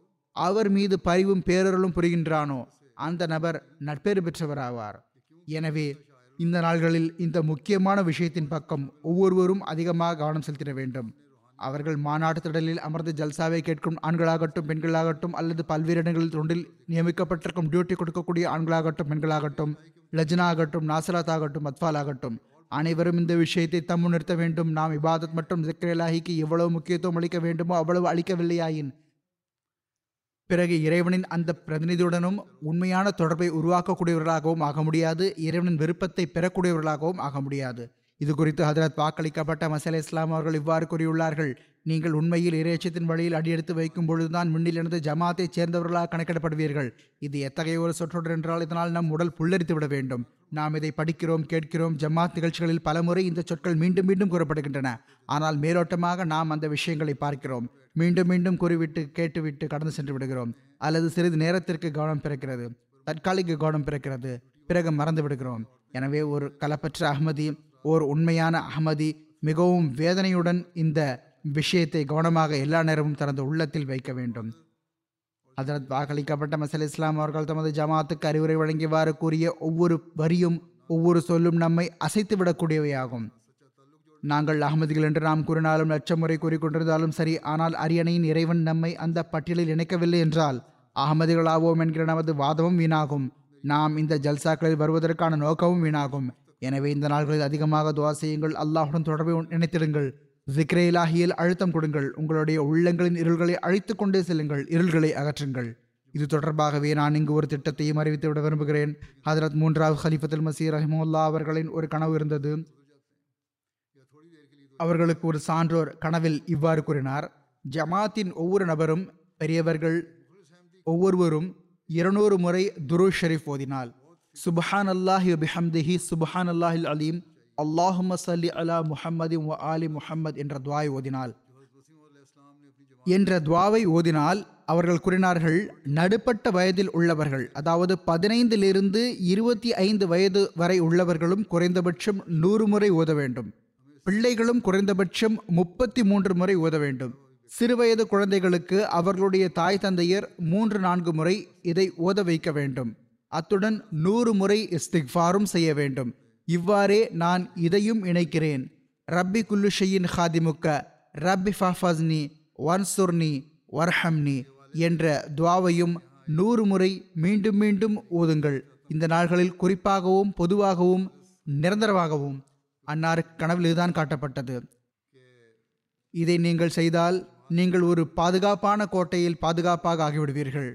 அவர் மீது பரிவும் பேரருளும் புரிகின்றானோ அந்த நபர் நட்பேறு பெற்றவராவார் எனவே இந்த நாள்களில் இந்த முக்கியமான விஷயத்தின் பக்கம் ஒவ்வொருவரும் அதிகமாக கவனம் செலுத்திட வேண்டும் அவர்கள் மாநாட்டு திடலில் அமர்ந்து ஜல்சாவை கேட்கும் ஆண்களாகட்டும் பெண்களாகட்டும் அல்லது பல்வேறு இடங்களில் தொண்டில் நியமிக்கப்பட்டிருக்கும் டியூட்டி கொடுக்கக்கூடிய ஆண்களாகட்டும் பெண்களாகட்டும் லஜ்னா ஆகட்டும் நாசராத் ஆகட்டும் அத்வால் ஆகட்டும் அனைவரும் இந்த விஷயத்தை தம் நிறுத்த வேண்டும் நாம் இபாதத் மற்றும் ஜிக்ரலாஹிக்கு எவ்வளவு முக்கியத்துவம் அளிக்க வேண்டுமோ அவ்வளவு அளிக்கவில்லையாயின் பிறகு இறைவனின் அந்த பிரதிநிதியுடனும் உண்மையான தொடர்பை உருவாக்கக்கூடியவர்களாகவும் ஆக முடியாது இறைவனின் விருப்பத்தை பெறக்கூடியவர்களாகவும் ஆக முடியாது இது குறித்து ஹதரத் வாக்களிக்கப்பட்ட மசல இஸ்லாம் அவர்கள் இவ்வாறு கூறியுள்ளார்கள் நீங்கள் உண்மையில் இறையச்சத்தின் வழியில் அடியெடுத்து வைக்கும் பொழுதுதான் விண்ணிலிருந்து ஜமாத்தைச் சேர்ந்தவர்களாக கணக்கிடப்படுவீர்கள் இது எத்தகைய ஒரு சொற்றொடர் என்றால் இதனால் நம் உடல் புல்லரித்து விட வேண்டும் நாம் இதை படிக்கிறோம் கேட்கிறோம் ஜமாத் நிகழ்ச்சிகளில் பலமுறை இந்த சொற்கள் மீண்டும் மீண்டும் கூறப்படுகின்றன ஆனால் மேலோட்டமாக நாம் அந்த விஷயங்களை பார்க்கிறோம் மீண்டும் மீண்டும் கூறிவிட்டு கேட்டுவிட்டு கடந்து சென்று விடுகிறோம் அல்லது சிறிது நேரத்திற்கு கவனம் பிறக்கிறது தற்காலிக கவனம் பிறக்கிறது பிறகு மறந்து விடுகிறோம் எனவே ஒரு கலப்பற்ற அகமதி ஓர் உண்மையான அகமதி மிகவும் வேதனையுடன் இந்த விஷயத்தை கவனமாக எல்லா நேரமும் தனது உள்ளத்தில் வைக்க வேண்டும் ஹதரத் வாக்களிக்கப்பட்ட மசல் இஸ்லாம் அவர்கள் தமது ஜமாத்துக்கு அறிவுரை வழங்கியவாறு கூறிய ஒவ்வொரு வரியும் ஒவ்வொரு சொல்லும் நம்மை அசைத்து விடக்கூடியவையாகும் நாங்கள் அகமதிகள் என்று நாம் கூறினாலும் லட்சம் முறை கூறிக்கொண்டிருந்தாலும் சரி ஆனால் அரியணையின் இறைவன் நம்மை அந்த பட்டியலில் இணைக்கவில்லை என்றால் அகமதிகளாவோம் என்கிற நமது வாதமும் வீணாகும் நாம் இந்த ஜல்சாக்களில் வருவதற்கான நோக்கமும் வீணாகும் எனவே இந்த நாள்களில் அதிகமாக துவா செய்யுங்கள் அல்லாஹுடன் தொடர்பை இணைத்திடுங்கள் ஜிக்ரே இலாஹியில் அழுத்தம் கொடுங்கள் உங்களுடைய உள்ளங்களின் இருள்களை அழித்து கொண்டே செல்லுங்கள் இருள்களை அகற்றுங்கள் இது தொடர்பாகவே நான் இங்கு ஒரு திட்டத்தையும் அறிவித்து விட விரும்புகிறேன் ஹதரத் மூன்றாவது ஹலிஃபத்துல் மசீர் ரஹிமுல்லா அவர்களின் ஒரு கனவு இருந்தது அவர்களுக்கு ஒரு சான்றோர் கனவில் இவ்வாறு கூறினார் ஜமாத்தின் ஒவ்வொரு நபரும் பெரியவர்கள் ஒவ்வொருவரும் இருநூறு முறை துரு ஷெரீஃப் ஓதினால் சுபஹான் அல்லாஹி பிஹம்திஹி சுபஹான் அல்லாஹில் அலீம் அல்லாஹும சல்லி அலா முஹம்மதி வ ஆலி முஹம்மத் என்ற துவாய் ஓதினால் என்ற துவாவை ஓதினால் அவர்கள் கூறினார்கள் நடுப்பட்ட வயதில் உள்ளவர்கள் அதாவது பதினைந்திலிருந்து இருபத்தி ஐந்து வயது வரை உள்ளவர்களும் குறைந்தபட்சம் நூறு முறை ஓத வேண்டும் பிள்ளைகளும் குறைந்தபட்சம் முப்பத்தி மூன்று முறை ஓத வேண்டும் சிறுவயது குழந்தைகளுக்கு அவர்களுடைய தாய் தந்தையர் மூன்று நான்கு முறை இதை ஓத வைக்க வேண்டும் அத்துடன் நூறு முறை இஸ்திக்ஃபாரும் செய்ய வேண்டும் இவ்வாறே நான் இதையும் இணைக்கிறேன் ரப்பி குல்லுஷையின் ஹாதிமுக்க ரப்பி ஃபஹ்ஃபஸ்னி வன்சுர்னி வர்ஹம்னி என்ற துவாவையும் நூறு முறை மீண்டும் மீண்டும் ஓதுங்கள் இந்த நாள்களில் குறிப்பாகவும் பொதுவாகவும் நிரந்தரமாகவும் அன்னாருக்கு கனவில் இதுதான் காட்டப்பட்டது இதை நீங்கள் செய்தால் நீங்கள் ஒரு பாதுகாப்பான கோட்டையில் பாதுகாப்பாக ஆகிவிடுவீர்கள்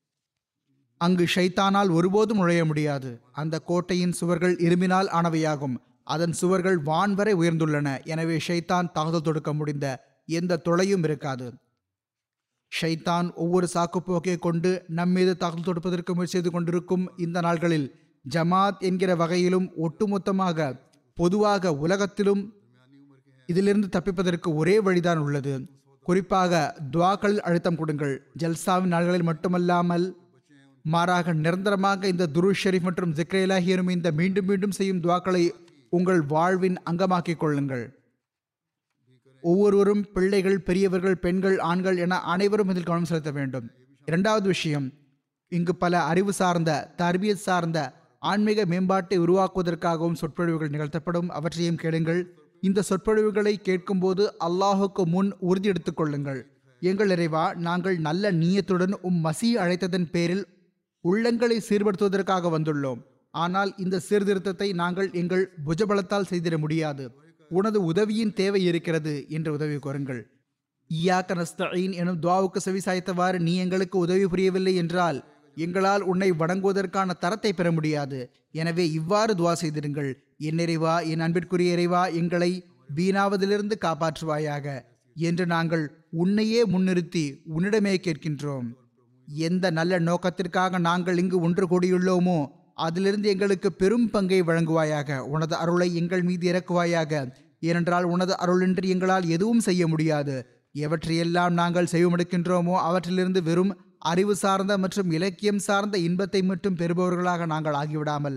அங்கு ஷைத்தானால் ஒருபோதும் நுழைய முடியாது அந்த கோட்டையின் சுவர்கள் இரும்பினால் ஆனவையாகும் அதன் சுவர்கள் வான் வரை உயர்ந்துள்ளன எனவே ஷைத்தான் தாக்குதல் தொடுக்க முடிந்த எந்த தொலையும் இருக்காது ஷைத்தான் ஒவ்வொரு சாக்குப்போக்கை கொண்டு நம்மீது தாக்குதல் தொடுப்பதற்கு முயற்சி செய்து கொண்டிருக்கும் இந்த நாள்களில் ஜமாத் என்கிற வகையிலும் ஒட்டுமொத்தமாக பொதுவாக உலகத்திலும் இதிலிருந்து தப்பிப்பதற்கு ஒரே வழிதான் உள்ளது குறிப்பாக துவாக்களில் அழுத்தம் கொடுங்கள் ஜல்சாவின் நாள்களில் மட்டுமல்லாமல் மாறாக நிரந்தரமாக இந்த துரு ஷெரீப் மற்றும் ஜிக்ரேலாகி எனும் இந்த மீண்டும் மீண்டும் செய்யும் துவாக்களை உங்கள் வாழ்வின் அங்கமாக்கிக் கொள்ளுங்கள் ஒவ்வொருவரும் பிள்ளைகள் பெரியவர்கள் பெண்கள் ஆண்கள் என அனைவரும் இதில் கவனம் செலுத்த வேண்டும் இரண்டாவது விஷயம் இங்கு பல அறிவு சார்ந்த தர்பியத் சார்ந்த ஆன்மீக மேம்பாட்டை உருவாக்குவதற்காகவும் சொற்பொழிவுகள் நிகழ்த்தப்படும் அவற்றையும் கேளுங்கள் இந்த சொற்பொழிவுகளை கேட்கும்போது அல்லாஹுக்கு முன் உறுதி எடுத்துக் கொள்ளுங்கள் எங்கள் இறைவா நாங்கள் நல்ல நீயத்துடன் உம் மசி அழைத்ததன் பேரில் உள்ளங்களை சீர்படுத்துவதற்காக வந்துள்ளோம் ஆனால் இந்த சீர்திருத்தத்தை நாங்கள் எங்கள் புஜபலத்தால் செய்திட முடியாது உனது உதவியின் தேவை இருக்கிறது என்று உதவி கோருங்கள் ஈயாக்க நஸ்தீன் எனும் துவாவுக்கு செவி சாய்த்தவாறு நீ எங்களுக்கு உதவி புரியவில்லை என்றால் எங்களால் உன்னை வணங்குவதற்கான தரத்தை பெற முடியாது எனவே இவ்வாறு துவா செய்திருங்கள் என் இறைவா என் அன்பிற்குரிய இறைவா எங்களை வீணாவதிலிருந்து காப்பாற்றுவாயாக என்று நாங்கள் உன்னையே முன்னிறுத்தி உன்னிடமே கேட்கின்றோம் எந்த நல்ல நோக்கத்திற்காக நாங்கள் இங்கு ஒன்று கூடியுள்ளோமோ அதிலிருந்து எங்களுக்கு பெரும் பங்கை வழங்குவாயாக உனது அருளை எங்கள் மீது இறக்குவாயாக ஏனென்றால் உனது அருளின்றி எங்களால் எதுவும் செய்ய முடியாது எவற்றையெல்லாம் நாங்கள் செய்வமெடுக்கின்றோமோ அவற்றிலிருந்து வெறும் அறிவு சார்ந்த மற்றும் இலக்கியம் சார்ந்த இன்பத்தை மட்டும் பெறுபவர்களாக நாங்கள் ஆகிவிடாமல்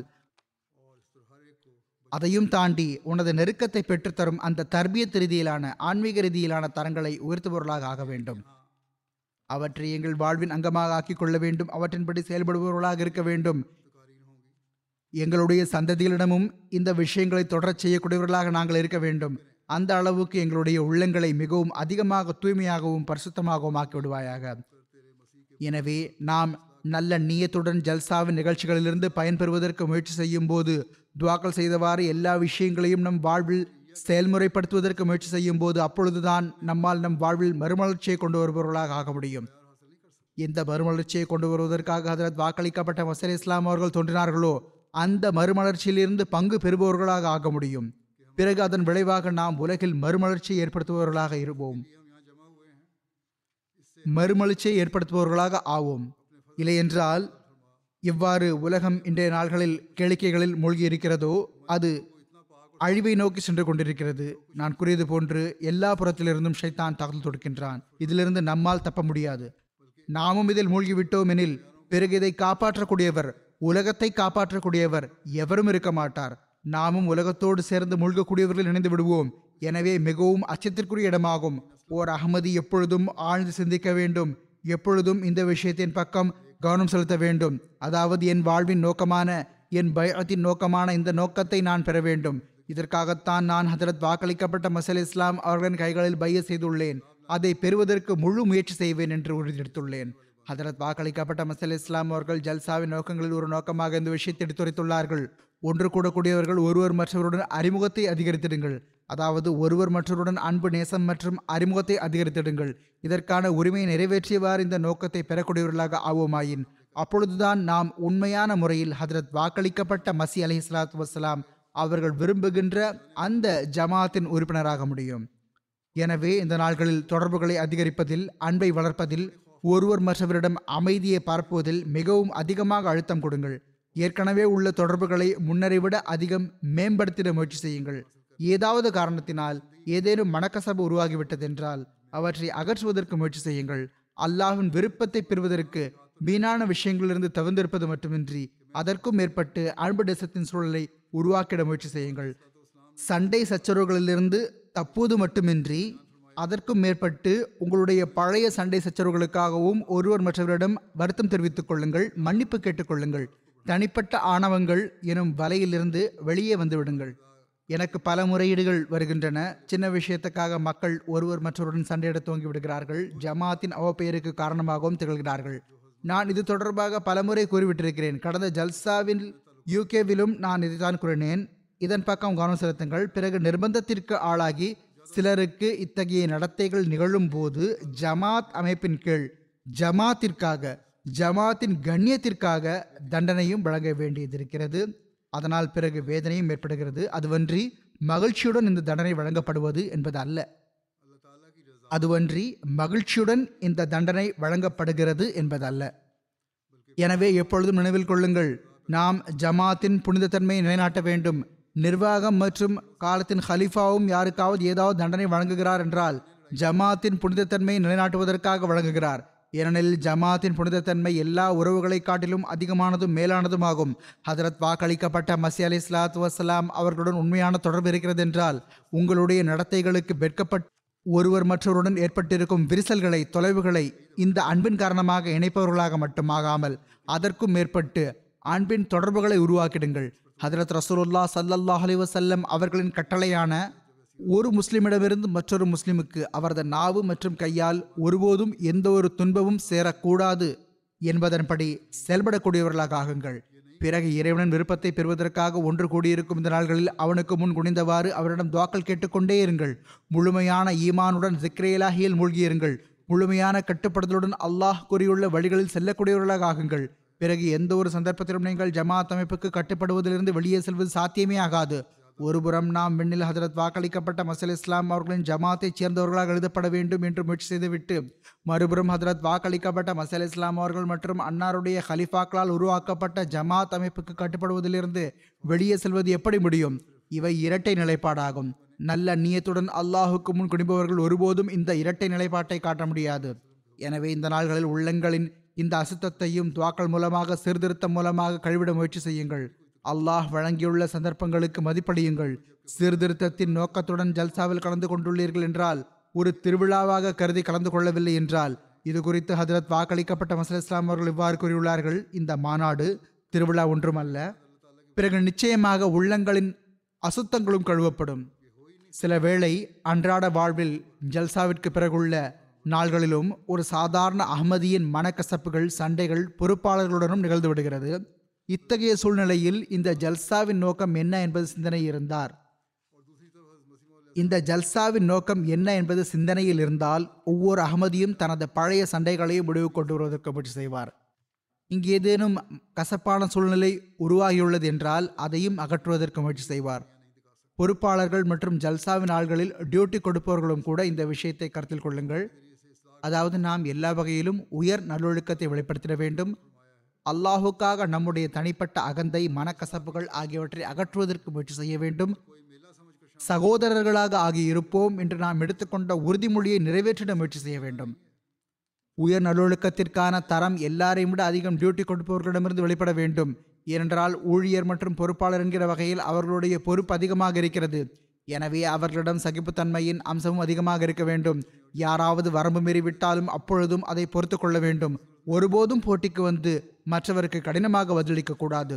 அதையும் தாண்டி உனது நெருக்கத்தை பெற்றுத்தரும் அந்த தர்பியத் ரீதியிலான ஆன்மீக ரீதியிலான தரங்களை உயர்த்துபவர்களாக ஆக வேண்டும் அவற்றை எங்கள் வாழ்வின் அங்கமாக ஆக்கிக் கொள்ள வேண்டும் அவற்றின்படி செயல்படுபவர்களாக இருக்க வேண்டும் எங்களுடைய சந்ததிகளிடமும் இந்த விஷயங்களை தொடரச் செய்யக்கூடியவர்களாக நாங்கள் இருக்க வேண்டும் அந்த அளவுக்கு எங்களுடைய உள்ளங்களை மிகவும் அதிகமாக தூய்மையாகவும் பரிசுத்தமாகவும் ஆக்கிவிடுவாயாக எனவே நாம் நல்ல நீயத்துடன் ஜல்சாவின் நிகழ்ச்சிகளிலிருந்து பயன்பெறுவதற்கு முயற்சி செய்யும் போது துவாக்கள் செய்தவாறு எல்லா விஷயங்களையும் நம் வாழ்வில் செயல்முறைப்படுத்துவதற்கு முயற்சி செய்யும் போது அப்பொழுதுதான் நம்மால் நம் வாழ்வில் மறுமலர்ச்சியை கொண்டு வருபவர்களாக ஆக முடியும் இந்த மறுமலர்ச்சியை கொண்டு வருவதற்காக ஹதரத் வாக்களிக்கப்பட்ட மசர் இஸ்லாம் அவர்கள் தோன்றினார்களோ அந்த மறுமலர்ச்சியிலிருந்து பங்கு பெறுபவர்களாக ஆக முடியும் பிறகு அதன் விளைவாக நாம் உலகில் மறுமலர்ச்சியை ஏற்படுத்துபவர்களாக இருப்போம் மறுமலர்ச்சியை ஏற்படுத்துபவர்களாக ஆவோம் இல்லையென்றால் இவ்வாறு உலகம் இன்றைய நாள்களில் கேளிக்கைகளில் மூழ்கி இருக்கிறதோ அது அழிவை நோக்கி சென்று கொண்டிருக்கிறது நான் கூறியது போன்று எல்லா புறத்திலிருந்தும் ஷைத்தான் தாக்கல் தொடுக்கின்றான் இதிலிருந்து நம்மால் தப்ப முடியாது நாமும் இதில் மூழ்கிவிட்டோம் எனில் பிறகு இதை காப்பாற்றக்கூடியவர் உலகத்தை காப்பாற்றக்கூடியவர் எவரும் இருக்க மாட்டார் நாமும் உலகத்தோடு சேர்ந்து மூழ்கக்கூடியவர்கள் இணைந்து விடுவோம் எனவே மிகவும் அச்சத்திற்குரிய இடமாகும் ஓர் அகமதி எப்பொழுதும் ஆழ்ந்து சிந்திக்க வேண்டும் எப்பொழுதும் இந்த விஷயத்தின் பக்கம் கவனம் செலுத்த வேண்டும் அதாவது என் வாழ்வின் நோக்கமான என் பயத்தின் நோக்கமான இந்த நோக்கத்தை நான் பெற வேண்டும் இதற்காகத்தான் நான் ஹதரத் வாக்களிக்கப்பட்ட மசல் இஸ்லாம் அவர்களின் கைகளில் பைய செய்துள்ளேன் அதை பெறுவதற்கு முழு முயற்சி செய்வேன் என்று உறுதியெடுத்துள்ளேன் ஹதரத் வாக்களிக்கப்பட்ட மசல் இஸ்லாம் அவர்கள் ஜல்சாவின் நோக்கங்களில் ஒரு நோக்கமாக இந்த விஷயத்தை எடுத்துரைத்துள்ளார்கள் ஒன்று கூடக்கூடியவர்கள் ஒருவர் மற்றவருடன் அறிமுகத்தை அதிகரித்திடுங்கள் அதாவது ஒருவர் மற்றவருடன் அன்பு நேசம் மற்றும் அறிமுகத்தை அதிகரித்திடுங்கள் இதற்கான உரிமையை நிறைவேற்றியவாறு இந்த நோக்கத்தை பெறக்கூடியவர்களாக ஆவோமாயின் அப்பொழுதுதான் நாம் உண்மையான முறையில் ஹதரத் வாக்களிக்கப்பட்ட மசி அலி இஸ்லாத்து வசலாம் அவர்கள் விரும்புகின்ற அந்த ஜமாத்தின் உறுப்பினராக முடியும் எனவே இந்த நாள்களில் தொடர்புகளை அதிகரிப்பதில் அன்பை வளர்ப்பதில் ஒருவர் மற்றவரிடம் அமைதியை பரப்புவதில் மிகவும் அதிகமாக அழுத்தம் கொடுங்கள் ஏற்கனவே உள்ள தொடர்புகளை முன்னரை விட அதிகம் மேம்படுத்திட முயற்சி செய்யுங்கள் ஏதாவது காரணத்தினால் ஏதேனும் மனக்கசப்பு உருவாகிவிட்டதென்றால் அவற்றை அகற்றுவதற்கு முயற்சி செய்யுங்கள் அல்லாஹ்வின் விருப்பத்தை பெறுவதற்கு வீணான விஷயங்களிலிருந்து தவிர்ந்திருப்பது மட்டுமின்றி அதற்கும் மேற்பட்டு அன்பு தேசத்தின் சூழலை உருவாக்கிட முயற்சி செய்யுங்கள் சண்டை சச்சரவுகளிலிருந்து தப்புவது மட்டுமின்றி அதற்கும் மேற்பட்டு உங்களுடைய பழைய சண்டை சச்சரவுகளுக்காகவும் ஒருவர் மற்றவரிடம் வருத்தம் தெரிவித்துக் கொள்ளுங்கள் மன்னிப்பு கேட்டுக்கொள்ளுங்கள் தனிப்பட்ட ஆணவங்கள் எனும் வலையிலிருந்து வெளியே வந்து விடுங்கள் எனக்கு பல முறையீடுகள் வருகின்றன சின்ன விஷயத்துக்காக மக்கள் ஒருவர் மற்றவருடன் சண்டையிட துவங்கி விடுகிறார்கள் ஜமாத்தின் அவப்பெயருக்கு காரணமாகவும் திகழ்கிறார்கள் நான் இது தொடர்பாக பலமுறை கூறிவிட்டிருக்கிறேன் கடந்த ஜல்சாவில் யூகேவிலும் நான் இதைத்தான் கூறினேன் இதன் பக்கம் கவனம் செலுத்துங்கள் பிறகு நிர்பந்தத்திற்கு ஆளாகி சிலருக்கு இத்தகைய நடத்தைகள் நிகழும் போது ஜமாத் அமைப்பின் கீழ் ஜமாத்திற்காக ஜமாத்தின் கண்ணியத்திற்காக தண்டனையும் வழங்க வேண்டியதிருக்கிறது அதனால் பிறகு வேதனையும் ஏற்படுகிறது அதுவன்றி மகிழ்ச்சியுடன் இந்த தண்டனை வழங்கப்படுவது என்பது அல்ல அதுவன்றி மகிழ்ச்சியுடன் இந்த தண்டனை வழங்கப்படுகிறது என்பதல்ல எனவே எப்பொழுதும் நினைவில் கொள்ளுங்கள் நாம் ஜமாத்தின் புனிதத்தன்மையை நிலைநாட்ட வேண்டும் நிர்வாகம் மற்றும் காலத்தின் ஹலிஃபாவும் யாருக்காவது ஏதாவது தண்டனை வழங்குகிறார் என்றால் ஜமாத்தின் புனிதத்தன்மையை நிலைநாட்டுவதற்காக வழங்குகிறார் ஏனெனில் ஜமாத்தின் புனிதத்தன்மை எல்லா உறவுகளை காட்டிலும் அதிகமானதும் மேலானதும் ஆகும் ஹதரத் வாக்களிக்கப்பட்ட மசி அலி இஸ்லாத்து வசலாம் அவர்களுடன் உண்மையான தொடர்பு இருக்கிறது என்றால் உங்களுடைய நடத்தைகளுக்கு வெட்கப்பட்டு ஒருவர் மற்றவருடன் ஏற்பட்டிருக்கும் விரிசல்களை தொலைவுகளை இந்த அன்பின் காரணமாக இணைப்பவர்களாக மட்டுமாகாமல் அதற்கும் மேற்பட்டு அன்பின் தொடர்புகளை உருவாக்கிடுங்கள் ஹதரத் ரசூலுல்லா சல்லல்லாஹ் அலி வசல்லம் அவர்களின் கட்டளையான ஒரு முஸ்லிமிடமிருந்து மற்றொரு முஸ்லிமுக்கு அவரது நாவு மற்றும் கையால் ஒருபோதும் எந்த ஒரு துன்பமும் சேரக்கூடாது என்பதன்படி செயல்படக்கூடியவர்களாக ஆகுங்கள் பிறகு இறைவனின் விருப்பத்தை பெறுவதற்காக ஒன்று கூடியிருக்கும் இந்த நாள்களில் அவனுக்கு முன் குனிந்தவாறு அவரிடம் துவாக்கல் கேட்டுக்கொண்டே இருங்கள் முழுமையான ஈமானுடன் சிக்ரேலாகியில் மூழ்கியிருங்கள் முழுமையான கட்டுப்படுதலுடன் அல்லாஹ் கூறியுள்ள வழிகளில் செல்லக்கூடியவர்களாக ஆகுங்கள் பிறகு எந்த ஒரு சந்தர்ப்பத்திலும் நீங்கள் ஜமாத் அமைப்புக்கு கட்டுப்படுவதிலிருந்து வெளியே செல்வது சாத்தியமே ஆகாது ஒருபுறம் நாம் விண்ணில் ஹதரத் வாக்களிக்கப்பட்ட மசல் இஸ்லாம் அவர்களின் ஜமாத்தைச் சேர்ந்தவர்களாக எழுதப்பட வேண்டும் என்று முயற்சி செய்துவிட்டு மறுபுறம் ஹதரத் வாக்களிக்கப்பட்ட மசல் இஸ்லாம் அவர்கள் மற்றும் அன்னாருடைய ஹலிஃபாக்களால் உருவாக்கப்பட்ட ஜமாத் அமைப்புக்கு கட்டுப்படுவதிலிருந்து வெளியே செல்வது எப்படி முடியும் இவை இரட்டை நிலைப்பாடாகும் நல்ல நியத்துடன் அல்லாஹுக்கு முன் குடிபவர்கள் ஒருபோதும் இந்த இரட்டை நிலைப்பாட்டை காட்ட முடியாது எனவே இந்த நாள்களில் உள்ளங்களின் இந்த அசுத்தத்தையும் துவாக்கள் மூலமாக சீர்திருத்தம் மூலமாக கழிவிட முயற்சி செய்யுங்கள் அல்லாஹ் வழங்கியுள்ள சந்தர்ப்பங்களுக்கு மதிப்படியுங்கள் சீர்திருத்தத்தின் நோக்கத்துடன் ஜல்சாவில் கலந்து கொண்டுள்ளீர்கள் என்றால் ஒரு திருவிழாவாக கருதி கலந்து கொள்ளவில்லை என்றால் இது குறித்து ஹதரத் வாக்களிக்கப்பட்ட மசல் இஸ்லாம் அவர்கள் இவ்வாறு கூறியுள்ளார்கள் இந்த மாநாடு திருவிழா ஒன்றுமல்ல பிறகு நிச்சயமாக உள்ளங்களின் அசுத்தங்களும் கழுவப்படும் சில வேளை அன்றாட வாழ்வில் ஜல்சாவிற்கு பிறகுள்ள நாள்களிலும் ஒரு சாதாரண அகமதியின் மனக்கசப்புகள் சண்டைகள் பொறுப்பாளர்களுடனும் நிகழ்ந்து விடுகிறது இத்தகைய சூழ்நிலையில் இந்த ஜல்சாவின் நோக்கம் என்ன என்பது சிந்தனை இருந்தார் இந்த ஜல்சாவின் நோக்கம் என்ன என்பது சிந்தனையில் இருந்தால் ஒவ்வொரு அகமதியும் தனது பழைய சண்டைகளையும் முடிவு கொண்டு வருவதற்கு முயற்சி செய்வார் இங்கு ஏதேனும் கசப்பான சூழ்நிலை உருவாகியுள்ளது என்றால் அதையும் அகற்றுவதற்கு முயற்சி செய்வார் பொறுப்பாளர்கள் மற்றும் ஜல்சாவின் ஆள்களில் டியூட்டி கொடுப்பவர்களும் கூட இந்த விஷயத்தை கருத்தில் கொள்ளுங்கள் அதாவது நாம் எல்லா வகையிலும் உயர் நல்லொழுக்கத்தை வெளிப்படுத்திட வேண்டும் அல்லாஹுக்காக நம்முடைய தனிப்பட்ட அகந்தை மனக்கசப்புகள் ஆகியவற்றை அகற்றுவதற்கு முயற்சி செய்ய வேண்டும் சகோதரர்களாக ஆகி இருப்போம் என்று நாம் எடுத்துக்கொண்ட உறுதிமொழியை நிறைவேற்றிட முயற்சி செய்ய வேண்டும் உயர் நல்லொழுக்கத்திற்கான தரம் எல்லாரையும் விட அதிகம் டியூட்டி கொடுப்பவர்களிடமிருந்து வெளிப்பட வேண்டும் ஏனென்றால் ஊழியர் மற்றும் பொறுப்பாளர் என்கிற வகையில் அவர்களுடைய பொறுப்பு அதிகமாக இருக்கிறது எனவே அவர்களிடம் சகிப்புத்தன்மையின் அம்சமும் அதிகமாக இருக்க வேண்டும் யாராவது வரம்பு மீறிவிட்டாலும் அப்பொழுதும் அதை பொறுத்து கொள்ள வேண்டும் ஒருபோதும் போட்டிக்கு வந்து மற்றவருக்கு கடினமாக பதிலளிக்க கூடாது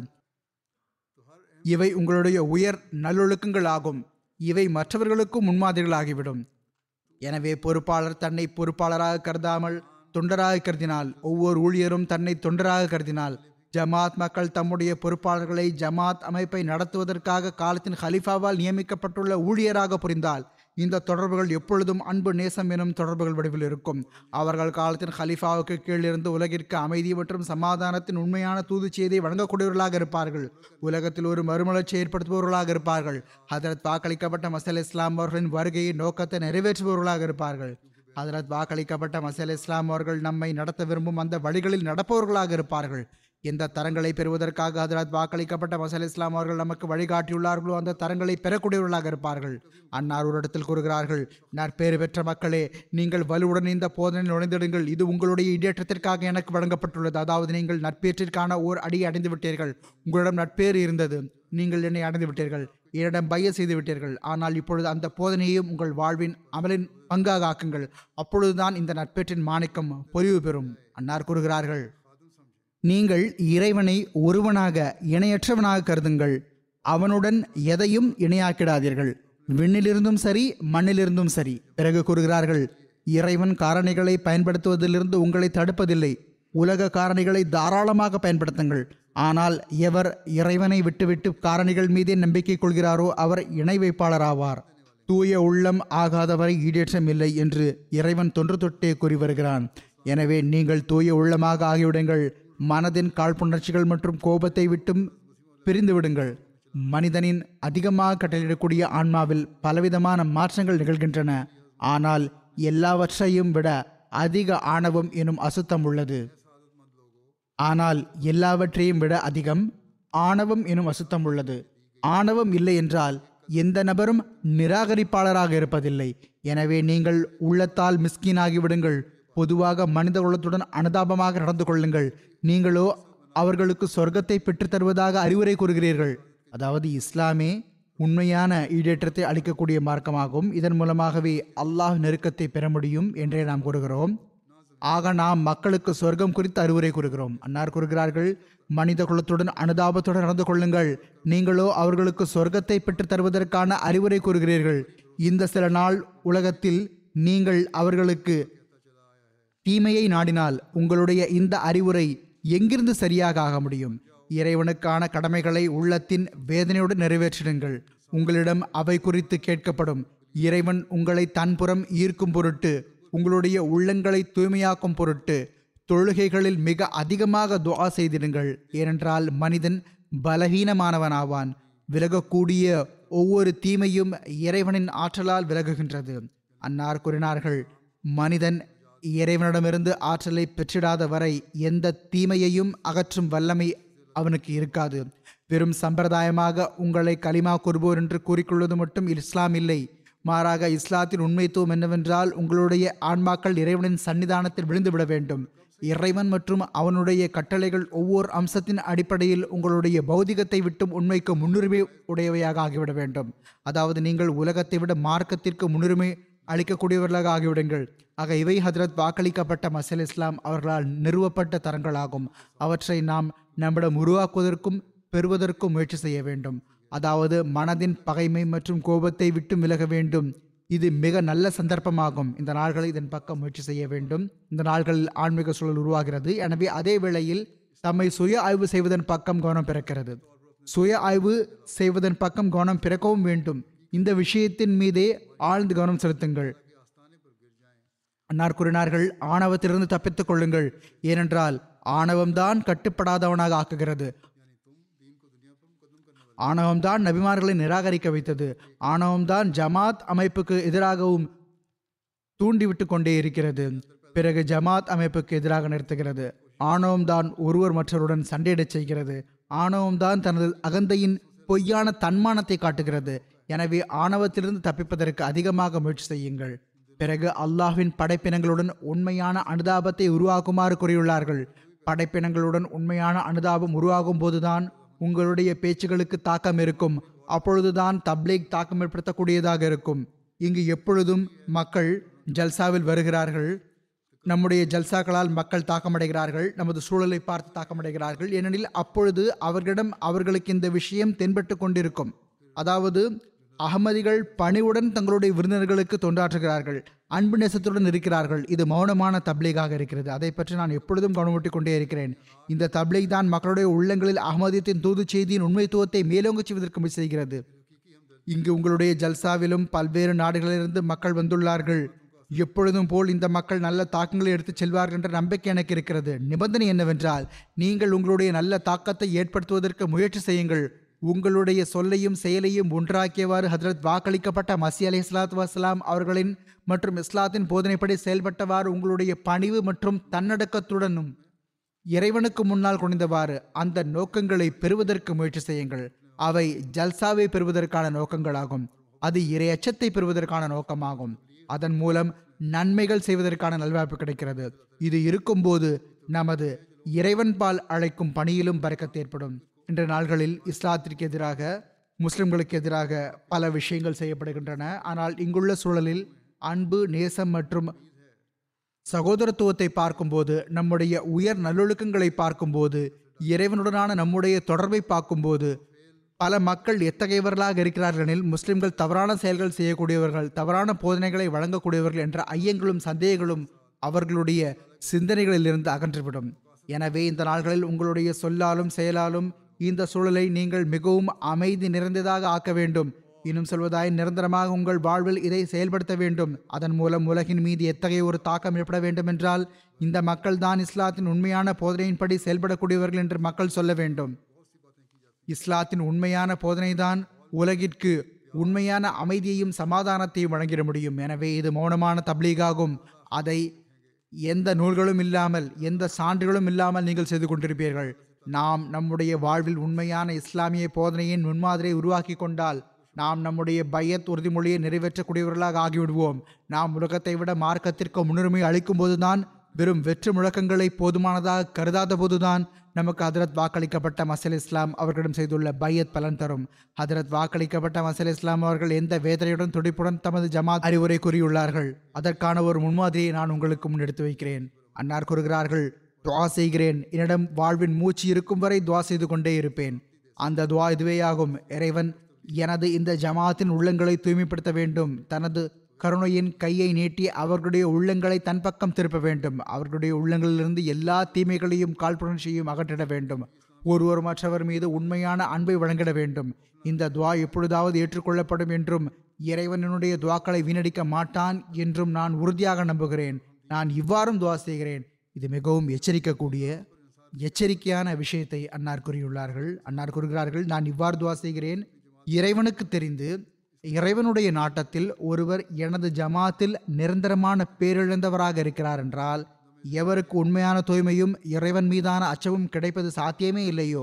இவை உங்களுடைய உயர் நல்லொழுக்கங்கள் ஆகும் இவை மற்றவர்களுக்கும் முன்மாதிரிகளாகிவிடும் எனவே பொறுப்பாளர் தன்னை பொறுப்பாளராக கருதாமல் தொண்டராக கருதினால் ஒவ்வொரு ஊழியரும் தன்னை தொண்டராக கருதினால் ஜமாத் மக்கள் தம்முடைய பொறுப்பாளர்களை ஜமாத் அமைப்பை நடத்துவதற்காக காலத்தின் ஹலிஃபாவால் நியமிக்கப்பட்டுள்ள ஊழியராக புரிந்தால் இந்த தொடர்புகள் எப்பொழுதும் அன்பு நேசம் எனும் தொடர்புகள் வடிவில் இருக்கும் அவர்கள் காலத்தின் ஹலிஃபாவுக்கு கீழிருந்து உலகிற்கு அமைதி மற்றும் சமாதானத்தின் உண்மையான தூது செய்தியை வழங்கக்கூடியவர்களாக இருப்பார்கள் உலகத்தில் ஒரு மறுமலர்ச்சி ஏற்படுத்துபவர்களாக இருப்பார்கள் ஹதரத் வாக்களிக்கப்பட்ட மசல் இஸ்லாம் அவர்களின் வருகையை நோக்கத்தை நிறைவேற்றுபவர்களாக இருப்பார்கள் ஹதரத் வாக்களிக்கப்பட்ட மசல் இஸ்லாம் அவர்கள் நம்மை நடத்த விரும்பும் அந்த வழிகளில் நடப்பவர்களாக இருப்பார்கள் எந்த தரங்களை பெறுவதற்காக ஹதரத் வாக்களிக்கப்பட்ட மசல் இஸ்லாம் அவர்கள் நமக்கு வழிகாட்டியுள்ளார்களோ அந்த தரங்களை பெறக்கூடியவர்களாக இருப்பார்கள் அன்னார் ஒரு இடத்தில் கூறுகிறார்கள் நற்பேறு பெற்ற மக்களே நீங்கள் வலுவுடன் இந்த போதனையில் நுழைந்திடுங்கள் இது உங்களுடைய இடேற்றத்திற்காக எனக்கு வழங்கப்பட்டுள்ளது அதாவது நீங்கள் நட்பேற்றிற்கான ஓர் அடியை அடைந்து விட்டீர்கள் உங்களிடம் நட்பேறு இருந்தது நீங்கள் என்னை அடைந்து விட்டீர்கள் என்னிடம் பைய செய்து விட்டீர்கள் ஆனால் இப்பொழுது அந்த போதனையையும் உங்கள் வாழ்வின் அமலின் பங்காக ஆக்குங்கள் அப்பொழுதுதான் இந்த நட்பேற்றின் மாணிக்கம் பொலிவு பெறும் அன்னார் கூறுகிறார்கள் நீங்கள் இறைவனை ஒருவனாக இணையற்றவனாக கருதுங்கள் அவனுடன் எதையும் இணையாக்கிடாதீர்கள் விண்ணிலிருந்தும் சரி மண்ணிலிருந்தும் சரி பிறகு கூறுகிறார்கள் இறைவன் காரணிகளை பயன்படுத்துவதிலிருந்து உங்களை தடுப்பதில்லை உலக காரணிகளை தாராளமாக பயன்படுத்துங்கள் ஆனால் எவர் இறைவனை விட்டுவிட்டு காரணிகள் மீதே நம்பிக்கை கொள்கிறாரோ அவர் இணை வைப்பாளராவார் தூய உள்ளம் ஆகாதவரை ஈடேற்றம் இல்லை என்று இறைவன் தொன்று தொட்டே கூறி வருகிறான் எனவே நீங்கள் தூய உள்ளமாக ஆகிவிடுங்கள் மனதின் காழ்ப்புணர்ச்சிகள் மற்றும் கோபத்தை விட்டும் பிரிந்து விடுங்கள் மனிதனின் அதிகமாக கட்டளையிடக்கூடிய ஆன்மாவில் பலவிதமான மாற்றங்கள் நிகழ்கின்றன ஆனால் எல்லாவற்றையும் விட அதிக ஆணவம் எனும் அசுத்தம் உள்ளது ஆனால் எல்லாவற்றையும் விட அதிகம் ஆணவம் எனும் அசுத்தம் உள்ளது ஆணவம் இல்லை என்றால் எந்த நபரும் நிராகரிப்பாளராக இருப்பதில்லை எனவே நீங்கள் உள்ளத்தால் மிஸ்கீனாகி விடுங்கள் பொதுவாக மனித குலத்துடன் அனுதாபமாக நடந்து கொள்ளுங்கள் நீங்களோ அவர்களுக்கு சொர்க்கத்தை பெற்றுத் தருவதாக அறிவுரை கூறுகிறீர்கள் அதாவது இஸ்லாமே உண்மையான ஈடேற்றத்தை அளிக்கக்கூடிய மார்க்கமாகும் இதன் மூலமாகவே அல்லாஹ் நெருக்கத்தை பெற முடியும் என்றே நாம் கூறுகிறோம் ஆக நாம் மக்களுக்கு சொர்க்கம் குறித்து அறிவுரை கூறுகிறோம் அன்னார் கூறுகிறார்கள் மனித குலத்துடன் அனுதாபத்துடன் நடந்து கொள்ளுங்கள் நீங்களோ அவர்களுக்கு சொர்க்கத்தை பெற்றுத் தருவதற்கான அறிவுரை கூறுகிறீர்கள் இந்த சில நாள் உலகத்தில் நீங்கள் அவர்களுக்கு தீமையை நாடினால் உங்களுடைய இந்த அறிவுரை எங்கிருந்து சரியாக ஆக முடியும் இறைவனுக்கான கடமைகளை உள்ளத்தின் வேதனையோடு நிறைவேற்றிடுங்கள் உங்களிடம் அவை குறித்து கேட்கப்படும் இறைவன் உங்களை தன்புறம் ஈர்க்கும் பொருட்டு உங்களுடைய உள்ளங்களை தூய்மையாக்கும் பொருட்டு தொழுகைகளில் மிக அதிகமாக துஆ செய்திடுங்கள் ஏனென்றால் மனிதன் பலவீனமானவனாவான் விலகக்கூடிய ஒவ்வொரு தீமையும் இறைவனின் ஆற்றலால் விலகுகின்றது அன்னார் கூறினார்கள் மனிதன் இறைவனிடமிருந்து ஆற்றலை பெற்றிடாத வரை எந்த தீமையையும் அகற்றும் வல்லமை அவனுக்கு இருக்காது வெறும் சம்பிரதாயமாக உங்களை கலிமா கூறுவோர் என்று கூறிக்கொள்வது மட்டும் இஸ்லாம் இல்லை மாறாக இஸ்லாத்தின் உண்மைத்துவம் என்னவென்றால் உங்களுடைய ஆன்மாக்கள் இறைவனின் சன்னிதானத்தில் விழுந்து விட வேண்டும் இறைவன் மற்றும் அவனுடைய கட்டளைகள் ஒவ்வொரு அம்சத்தின் அடிப்படையில் உங்களுடைய பௌதிகத்தை விட்டும் உண்மைக்கு முன்னுரிமை உடையவையாக ஆகிவிட வேண்டும் அதாவது நீங்கள் உலகத்தை விட மார்க்கத்திற்கு முன்னுரிமை அளிக்கக்கூடியவர்களாக ஆகிவிடுங்கள் ஆக இவை ஹதரத் வாக்களிக்கப்பட்ட மசல் இஸ்லாம் அவர்களால் நிறுவப்பட்ட தரங்களாகும் அவற்றை நாம் நம்மிடம் உருவாக்குவதற்கும் பெறுவதற்கும் முயற்சி செய்ய வேண்டும் அதாவது மனதின் பகைமை மற்றும் கோபத்தை விட்டு விலக வேண்டும் இது மிக நல்ல சந்தர்ப்பமாகும் இந்த நாள்களில் இதன் பக்கம் முயற்சி செய்ய வேண்டும் இந்த நாள்களில் ஆன்மீக சூழல் உருவாகிறது எனவே அதே வேளையில் தம்மை சுய ஆய்வு செய்வதன் பக்கம் கவனம் பிறக்கிறது சுய ஆய்வு செய்வதன் பக்கம் கவனம் பிறக்கவும் வேண்டும் இந்த விஷயத்தின் மீதே ஆழ்ந்து கவனம் செலுத்துங்கள் அன்னார் கூறினார்கள் ஆணவத்திலிருந்து தப்பித்துக் கொள்ளுங்கள் ஏனென்றால் ஆணவம்தான் கட்டுப்படாதவனாக ஆக்குகிறது ஆணவம்தான் நபிமார்களை நிராகரிக்க வைத்தது ஆணவம்தான் ஜமாத் அமைப்புக்கு எதிராகவும் தூண்டிவிட்டு கொண்டே இருக்கிறது பிறகு ஜமாத் அமைப்புக்கு எதிராக நிறுத்துகிறது ஆணவம்தான் ஒருவர் மற்றவருடன் சண்டையிடச் செய்கிறது ஆணவம்தான் தனது அகந்தையின் பொய்யான தன்மானத்தை காட்டுகிறது எனவே ஆணவத்திலிருந்து தப்பிப்பதற்கு அதிகமாக முயற்சி செய்யுங்கள் பிறகு அல்லாஹ்வின் படைப்பினங்களுடன் உண்மையான அனுதாபத்தை உருவாக்குமாறு கூறியுள்ளார்கள் படைப்பினங்களுடன் உண்மையான அனுதாபம் உருவாகும் போதுதான் உங்களுடைய பேச்சுகளுக்கு தாக்கம் இருக்கும் அப்பொழுதுதான் தப்லீக் தாக்கம் ஏற்படுத்தக்கூடியதாக இருக்கும் இங்கு எப்பொழுதும் மக்கள் ஜல்சாவில் வருகிறார்கள் நம்முடைய ஜல்சாக்களால் மக்கள் தாக்கமடைகிறார்கள் நமது சூழலை பார்த்து தாக்கமடைகிறார்கள் ஏனெனில் அப்பொழுது அவர்களிடம் அவர்களுக்கு இந்த விஷயம் தென்பட்டு கொண்டிருக்கும் அதாவது அகமதிகள் பணிவுடன் தங்களுடைய விருந்தினர்களுக்கு தொண்டாற்றுகிறார்கள் அன்பு நேசத்துடன் இருக்கிறார்கள் இது மௌனமான தப்லீகாக இருக்கிறது அதை பற்றி நான் எப்பொழுதும் கவனமூட்டிக் கொண்டே இருக்கிறேன் இந்த தப்லீக் தான் மக்களுடைய உள்ளங்களில் அகமதியத்தின் தூது செய்தியின் உண்மைத்துவத்தை மேலோங்கச் செய்வதற்கு முயற்சி செய்கிறது இங்கு உங்களுடைய ஜல்சாவிலும் பல்வேறு நாடுகளிலிருந்து மக்கள் வந்துள்ளார்கள் எப்பொழுதும் போல் இந்த மக்கள் நல்ல தாக்கங்களை எடுத்துச் செல்வார்கள் என்ற நம்பிக்கை எனக்கு இருக்கிறது நிபந்தனை என்னவென்றால் நீங்கள் உங்களுடைய நல்ல தாக்கத்தை ஏற்படுத்துவதற்கு முயற்சி செய்யுங்கள் உங்களுடைய சொல்லையும் செயலையும் ஒன்றாக்கியவாறு ஹஜரத் வாக்களிக்கப்பட்ட மசி அலி இஸ்லாத் வசலாம் அவர்களின் மற்றும் இஸ்லாத்தின் போதனைப்படி செயல்பட்டவாறு உங்களுடைய பணிவு மற்றும் தன்னடக்கத்துடனும் இறைவனுக்கு முன்னால் குனிந்தவாறு அந்த நோக்கங்களை பெறுவதற்கு முயற்சி செய்யுங்கள் அவை ஜல்சாவை பெறுவதற்கான நோக்கங்களாகும் அது இரையச்சத்தை பெறுவதற்கான நோக்கமாகும் அதன் மூலம் நன்மைகள் செய்வதற்கான நல்வாய்ப்பு கிடைக்கிறது இது இருக்கும்போது நமது இறைவன் பால் அழைக்கும் பணியிலும் பறக்கத்து ஏற்படும் இன்ற நாள்களில் இஸ்லாத்திற்கு எதிராக முஸ்லிம்களுக்கு எதிராக பல விஷயங்கள் செய்யப்படுகின்றன ஆனால் இங்குள்ள சூழலில் அன்பு நேசம் மற்றும் சகோதரத்துவத்தை பார்க்கும்போது நம்முடைய உயர் நல்லொழுக்கங்களை பார்க்கும்போது இறைவனுடனான நம்முடைய தொடர்பை பார்க்கும்போது பல மக்கள் எத்தகையவர்களாக இருக்கிறார்கள் எனில் முஸ்லிம்கள் தவறான செயல்கள் செய்யக்கூடியவர்கள் தவறான போதனைகளை வழங்கக்கூடியவர்கள் என்ற ஐயங்களும் சந்தேகங்களும் அவர்களுடைய சிந்தனைகளிலிருந்து அகன்றுவிடும் எனவே இந்த நாள்களில் உங்களுடைய சொல்லாலும் செயலாலும் இந்த சூழலை நீங்கள் மிகவும் அமைதி நிறைந்ததாக ஆக்க வேண்டும் இன்னும் சொல்வதாய் நிரந்தரமாக உங்கள் வாழ்வில் இதை செயல்படுத்த வேண்டும் அதன் மூலம் உலகின் மீது எத்தகைய ஒரு தாக்கம் ஏற்பட வேண்டும் என்றால் இந்த மக்கள் தான் இஸ்லாத்தின் உண்மையான போதனையின்படி செயல்படக்கூடியவர்கள் என்று மக்கள் சொல்ல வேண்டும் இஸ்லாத்தின் உண்மையான போதனைதான் உலகிற்கு உண்மையான அமைதியையும் சமாதானத்தையும் வழங்கிட முடியும் எனவே இது மௌனமான தப்லீகாகும் அதை எந்த நூல்களும் இல்லாமல் எந்த சான்றுகளும் இல்லாமல் நீங்கள் செய்து கொண்டிருப்பீர்கள் நாம் நம்முடைய வாழ்வில் உண்மையான இஸ்லாமிய போதனையின் முன்மாதிரியை உருவாக்கி கொண்டால் நாம் நம்முடைய பயத் உறுதிமொழியை நிறைவேற்றக்கூடியவர்களாக ஆகிவிடுவோம் நாம் உலகத்தை விட மார்க்கத்திற்கு முன்னுரிமை அளிக்கும் போதுதான் வெறும் வெற்று முழக்கங்களை போதுமானதாக கருதாத போதுதான் நமக்கு ஹதரத் வாக்களிக்கப்பட்ட மசல் இஸ்லாம் அவர்களிடம் செய்துள்ள பையத் பலன் தரும் ஹதரத் வாக்களிக்கப்பட்ட மசல் இஸ்லாம் அவர்கள் எந்த வேதனையுடன் துடிப்புடன் தமது ஜமாத் அறிவுரை கூறியுள்ளார்கள் அதற்கான ஒரு முன்மாதிரியை நான் உங்களுக்கு முன் எடுத்து வைக்கிறேன் அன்னார் கூறுகிறார்கள் துவா செய்கிறேன் என்னிடம் வாழ்வின் மூச்சு இருக்கும் வரை துவா செய்து கொண்டே இருப்பேன் அந்த துவா இதுவேயாகும் இறைவன் எனது இந்த ஜமாத்தின் உள்ளங்களை தூய்மைப்படுத்த வேண்டும் தனது கருணையின் கையை நீட்டி அவர்களுடைய உள்ளங்களை தன் பக்கம் திருப்ப வேண்டும் அவர்களுடைய உள்ளங்களிலிருந்து எல்லா தீமைகளையும் காழ்ப்புணர்ச்சியையும் அகற்றிட வேண்டும் ஒருவர் மற்றவர் மீது உண்மையான அன்பை வழங்கிட வேண்டும் இந்த துவா எப்பொழுதாவது ஏற்றுக்கொள்ளப்படும் என்றும் இறைவனுடைய துவாக்களை வீணடிக்க மாட்டான் என்றும் நான் உறுதியாக நம்புகிறேன் நான் இவ்வாறும் துவா செய்கிறேன் இது மிகவும் எச்சரிக்கக்கூடிய எச்சரிக்கையான விஷயத்தை அன்னார் கூறியுள்ளார்கள் அன்னார் கூறுகிறார்கள் நான் இவ்வாறு துவா செய்கிறேன் இறைவனுக்கு தெரிந்து இறைவனுடைய நாட்டத்தில் ஒருவர் எனது ஜமாத்தில் நிரந்தரமான பேரிழந்தவராக இருக்கிறார் என்றால் எவருக்கு உண்மையான தூய்மையும் இறைவன் மீதான அச்சமும் கிடைப்பது சாத்தியமே இல்லையோ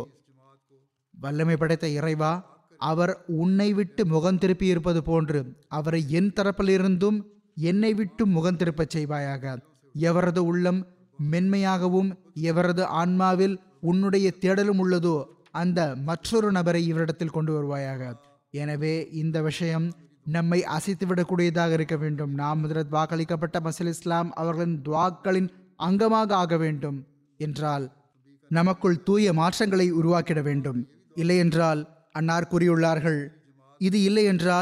வல்லமை படைத்த இறைவா அவர் உன்னை விட்டு முகம் திருப்பி இருப்பது போன்று அவரை என் தரப்பிலிருந்தும் என்னை விட்டு முகம் திருப்பச் செய்வாயாக எவரது உள்ளம் மென்மையாகவும் எவரது ஆன்மாவில் உன்னுடைய தேடலும் உள்ளதோ அந்த மற்றொரு நபரை இவரிடத்தில் கொண்டு வருவாயாக எனவே இந்த விஷயம் நம்மை அசைத்துவிடக்கூடியதாக இருக்க வேண்டும் நாம் ஹஜ்ரத் வாக்களிக்கப்பட்ட மசல் இஸ்லாம் அவர்களின் துவாக்களின் அங்கமாக ஆக வேண்டும் என்றால் நமக்குள் தூய மாற்றங்களை உருவாக்கிட வேண்டும் இல்லையென்றால் அன்னார் கூறியுள்ளார்கள் இது இல்லை என்றால்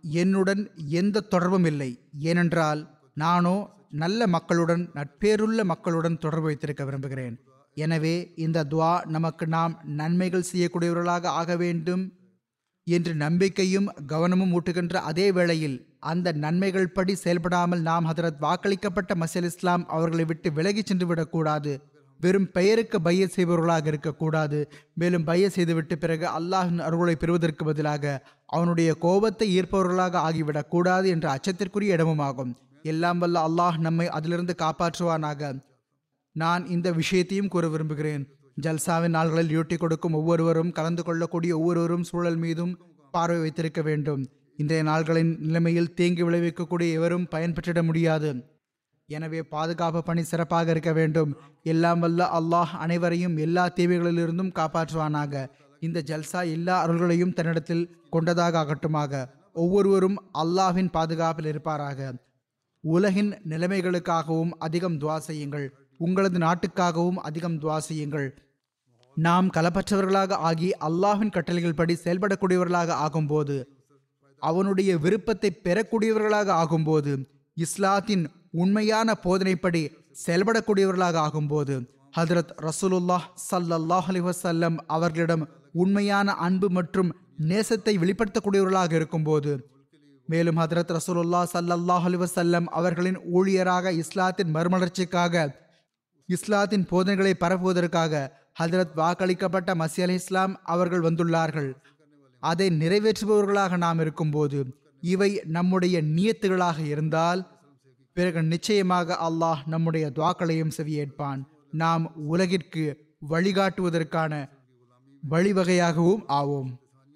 என்னுடன் எந்த தொடர்பும் இல்லை ஏனென்றால் நானோ நல்ல மக்களுடன் நட்பேருள்ள மக்களுடன் தொடர்பு வைத்திருக்க விரும்புகிறேன் எனவே இந்த துவா நமக்கு நாம் நன்மைகள் செய்யக்கூடியவர்களாக ஆக வேண்டும் என்று நம்பிக்கையும் கவனமும் ஊட்டுகின்ற அதே வேளையில் அந்த நன்மைகள் படி செயல்படாமல் நாம் ஹதரத் வாக்களிக்கப்பட்ட மசல் இஸ்லாம் அவர்களை விட்டு விலகி சென்று விடக்கூடாது வெறும் பெயருக்கு பைய செய்பவர்களாக இருக்கக்கூடாது மேலும் பைய செய்துவிட்டு பிறகு அல்லாஹின் அருளை பெறுவதற்கு பதிலாக அவனுடைய கோபத்தை ஈர்ப்பவர்களாக ஆகிவிடக் கூடாது என்ற அச்சத்திற்குரிய இடமுமாகும் எல்லாம் வல்ல அல்லாஹ் நம்மை அதிலிருந்து காப்பாற்றுவானாக நான் இந்த விஷயத்தையும் கூற விரும்புகிறேன் ஜல்சாவின் நாள்களில் டியூட்டி கொடுக்கும் ஒவ்வொருவரும் கலந்து கொள்ளக்கூடிய ஒவ்வொருவரும் சூழல் மீதும் பார்வை வைத்திருக்க வேண்டும் இன்றைய நாள்களின் நிலைமையில் தீங்கு விளைவிக்கக்கூடிய எவரும் பயன்பெற்றிட முடியாது எனவே பாதுகாப்பு பணி சிறப்பாக இருக்க வேண்டும் எல்லாம் வல்ல அல்லாஹ் அனைவரையும் எல்லா தீமைகளிலிருந்தும் காப்பாற்றுவானாக இந்த ஜல்சா எல்லா அருள்களையும் தன்னிடத்தில் கொண்டதாக ஆகட்டுமாக ஒவ்வொருவரும் அல்லாஹ்வின் பாதுகாப்பில் இருப்பாராக உலகின் நிலைமைகளுக்காகவும் அதிகம் துவா செய்யுங்கள் உங்களது நாட்டுக்காகவும் அதிகம் துவா செய்யுங்கள் நாம் களப்பற்றவர்களாக ஆகி அல்லாஹ்வின் கட்டளைகள் படி செயல்படக்கூடியவர்களாக ஆகும்போது அவனுடைய விருப்பத்தை பெறக்கூடியவர்களாக ஆகும்போது இஸ்லாத்தின் உண்மையான போதனைப்படி செயல்படக்கூடியவர்களாக ஆகும்போது ஹதரத் ரசூலுல்லாஹ் ஸல்லல்லாஹு அலைஹி வஸல்லம் அவர்களிடம் உண்மையான அன்பு மற்றும் நேசத்தை வெளிப்படுத்தக்கூடியவர்களாக இருக்கும்போது மேலும் ஹதரத் ரசூலுல்லா ஸல்லல்லாஹு அலைஹி வஸல்லம் அவர்களின் ஊழியராக இஸ்லாத்தின் மறுமலர்ச்சிக்காக இஸ்லாத்தின் போதனைகளை பரப்புவதற்காக ஹதரத் வாக்களிக்கப்பட்ட மசி அலி இஸ்லாம் அவர்கள் வந்துள்ளார்கள் அதை நிறைவேற்றுபவர்களாக நாம் இருக்கும்போது இவை நம்முடைய நியத்துகளாக இருந்தால் பிறகு நிச்சயமாக அல்லாஹ் நம்முடைய துவாக்களையும் செவியேற்பான் நாம் உலகிற்கு வழிகாட்டுவதற்கான வழிவகையாகவும் ஆவோம்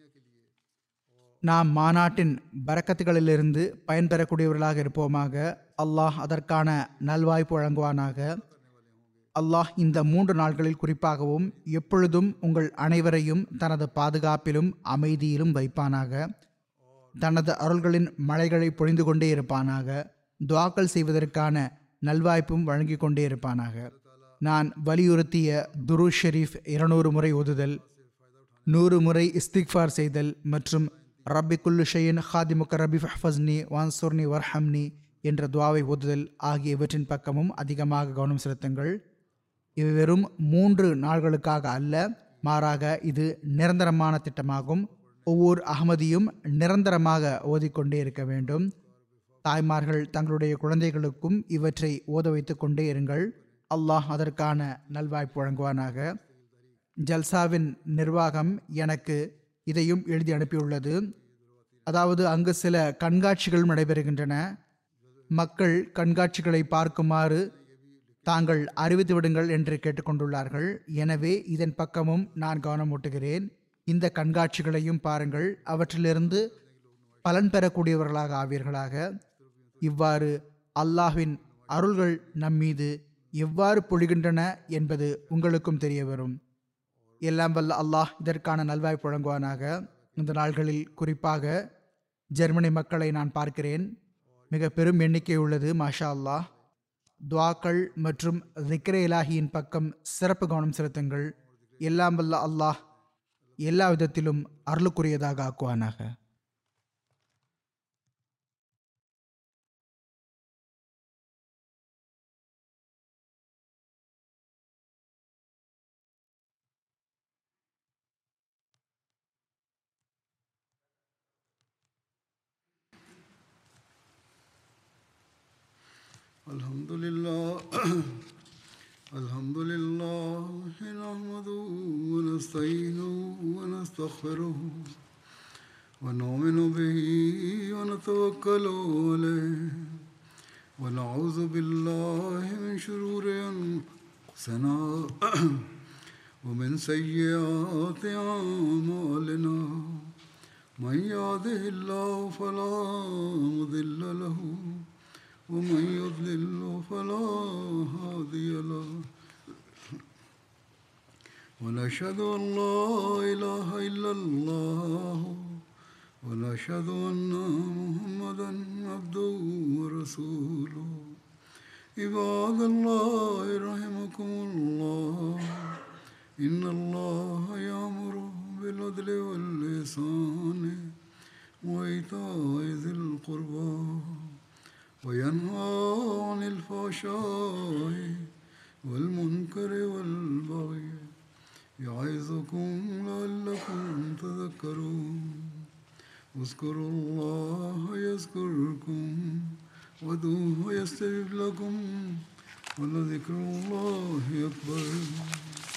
நாம் மாநாட்டின் பரக்கத்துகளிலிருந்து பயன்பெறக்கூடியவர்களாக இருப்போமாக அல்லாஹ் அதற்கான நல்வாய்ப்பு வழங்குவானாக அல்லாஹ் இந்த மூன்று நாட்களில் குறிப்பாகவும் எப்பொழுதும் உங்கள் அனைவரையும் தனது பாதுகாப்பிலும் அமைதியிலும் வைப்பானாக தனது அருள்களின் மழைகளை பொழிந்து கொண்டே இருப்பானாக துவாக்கள் செய்வதற்கான நல்வாய்ப்பும் வழங்கி கொண்டே இருப்பானாக நான் வலியுறுத்திய துரு ஷெரீஃப் இருநூறு முறை ஓதுதல் நூறு முறை இஸ்திக்ஃபார் செய்தல் மற்றும் ரப்பி குல்லு ஷையின் ஹாதிமுக்க ரபி ஃபஸ்னி வான்சூர்னி வர்ஹம்னி என்ற துவாவை ஓதுதல் ஆகிய இவற்றின் பக்கமும் அதிகமாக கவனம் செலுத்துங்கள் இவை வெறும் மூன்று நாள்களுக்காக அல்ல மாறாக இது நிரந்தரமான திட்டமாகும் ஒவ்வொரு அகமதியும் நிரந்தரமாக ஓதிக்கொண்டே இருக்க வேண்டும் தாய்மார்கள் தங்களுடைய குழந்தைகளுக்கும் இவற்றை ஓத வைத்து கொண்டே இருங்கள் அல்லாஹ் அதற்கான நல்வாய்ப்பு வழங்குவானாக ஜல்சாவின் நிர்வாகம் எனக்கு இதையும் எழுதி அனுப்பியுள்ளது அதாவது அங்கு சில கண்காட்சிகள் நடைபெறுகின்றன மக்கள் கண்காட்சிகளை பார்க்குமாறு தாங்கள் அறிவித்து விடுங்கள் என்று கேட்டுக்கொண்டுள்ளார்கள் எனவே இதன் பக்கமும் நான் கவனம் ஊட்டுகிறேன் இந்த கண்காட்சிகளையும் பாருங்கள் அவற்றிலிருந்து பலன் பெறக்கூடியவர்களாக ஆவீர்களாக இவ்வாறு அல்லாஹ்வின் அருள்கள் நம்மீது எவ்வாறு பொழிகின்றன என்பது உங்களுக்கும் தெரிய வரும் எல்லாம் வல்ல அல்லாஹ் இதற்கான நல்வாய்ப்பு வழங்குவானாக இந்த நாள்களில் குறிப்பாக ஜெர்மனி மக்களை நான் பார்க்கிறேன் மிக பெரும் எண்ணிக்கை உள்ளது மாஷா அல்லாஹ் துவாக்கள் மற்றும் திக்ரே இலாஹியின் பக்கம் சிறப்பு கவனம் செலுத்துங்கள் எல்லாம் வல்ல அல்லாஹ் எல்லா விதத்திலும் அருளுக்குரியதாக ஆக்குவானாக الحمد لله الحمد لله نحمده ونستعينه ونستغفره ونؤمن به ونتوكل عليه ونعوذ بالله من شرور انفسنا ومن سيئات اعمالنا من يهده الله فلا مضل له ومن يضلل فلا هادي له ونشهد ان لا اله الا الله ونشهد ان محمدا عبده ورسوله عباد الله رحمكم الله ان الله يامر بالعدل واللسان وإيتاء ذي القربى وينهى عن الفحشاء والمنكر والبغي يعظكم لعلكم تذكرون اذكروا الله يذكركم ودوه يستجب لكم ولذكر الله أكبر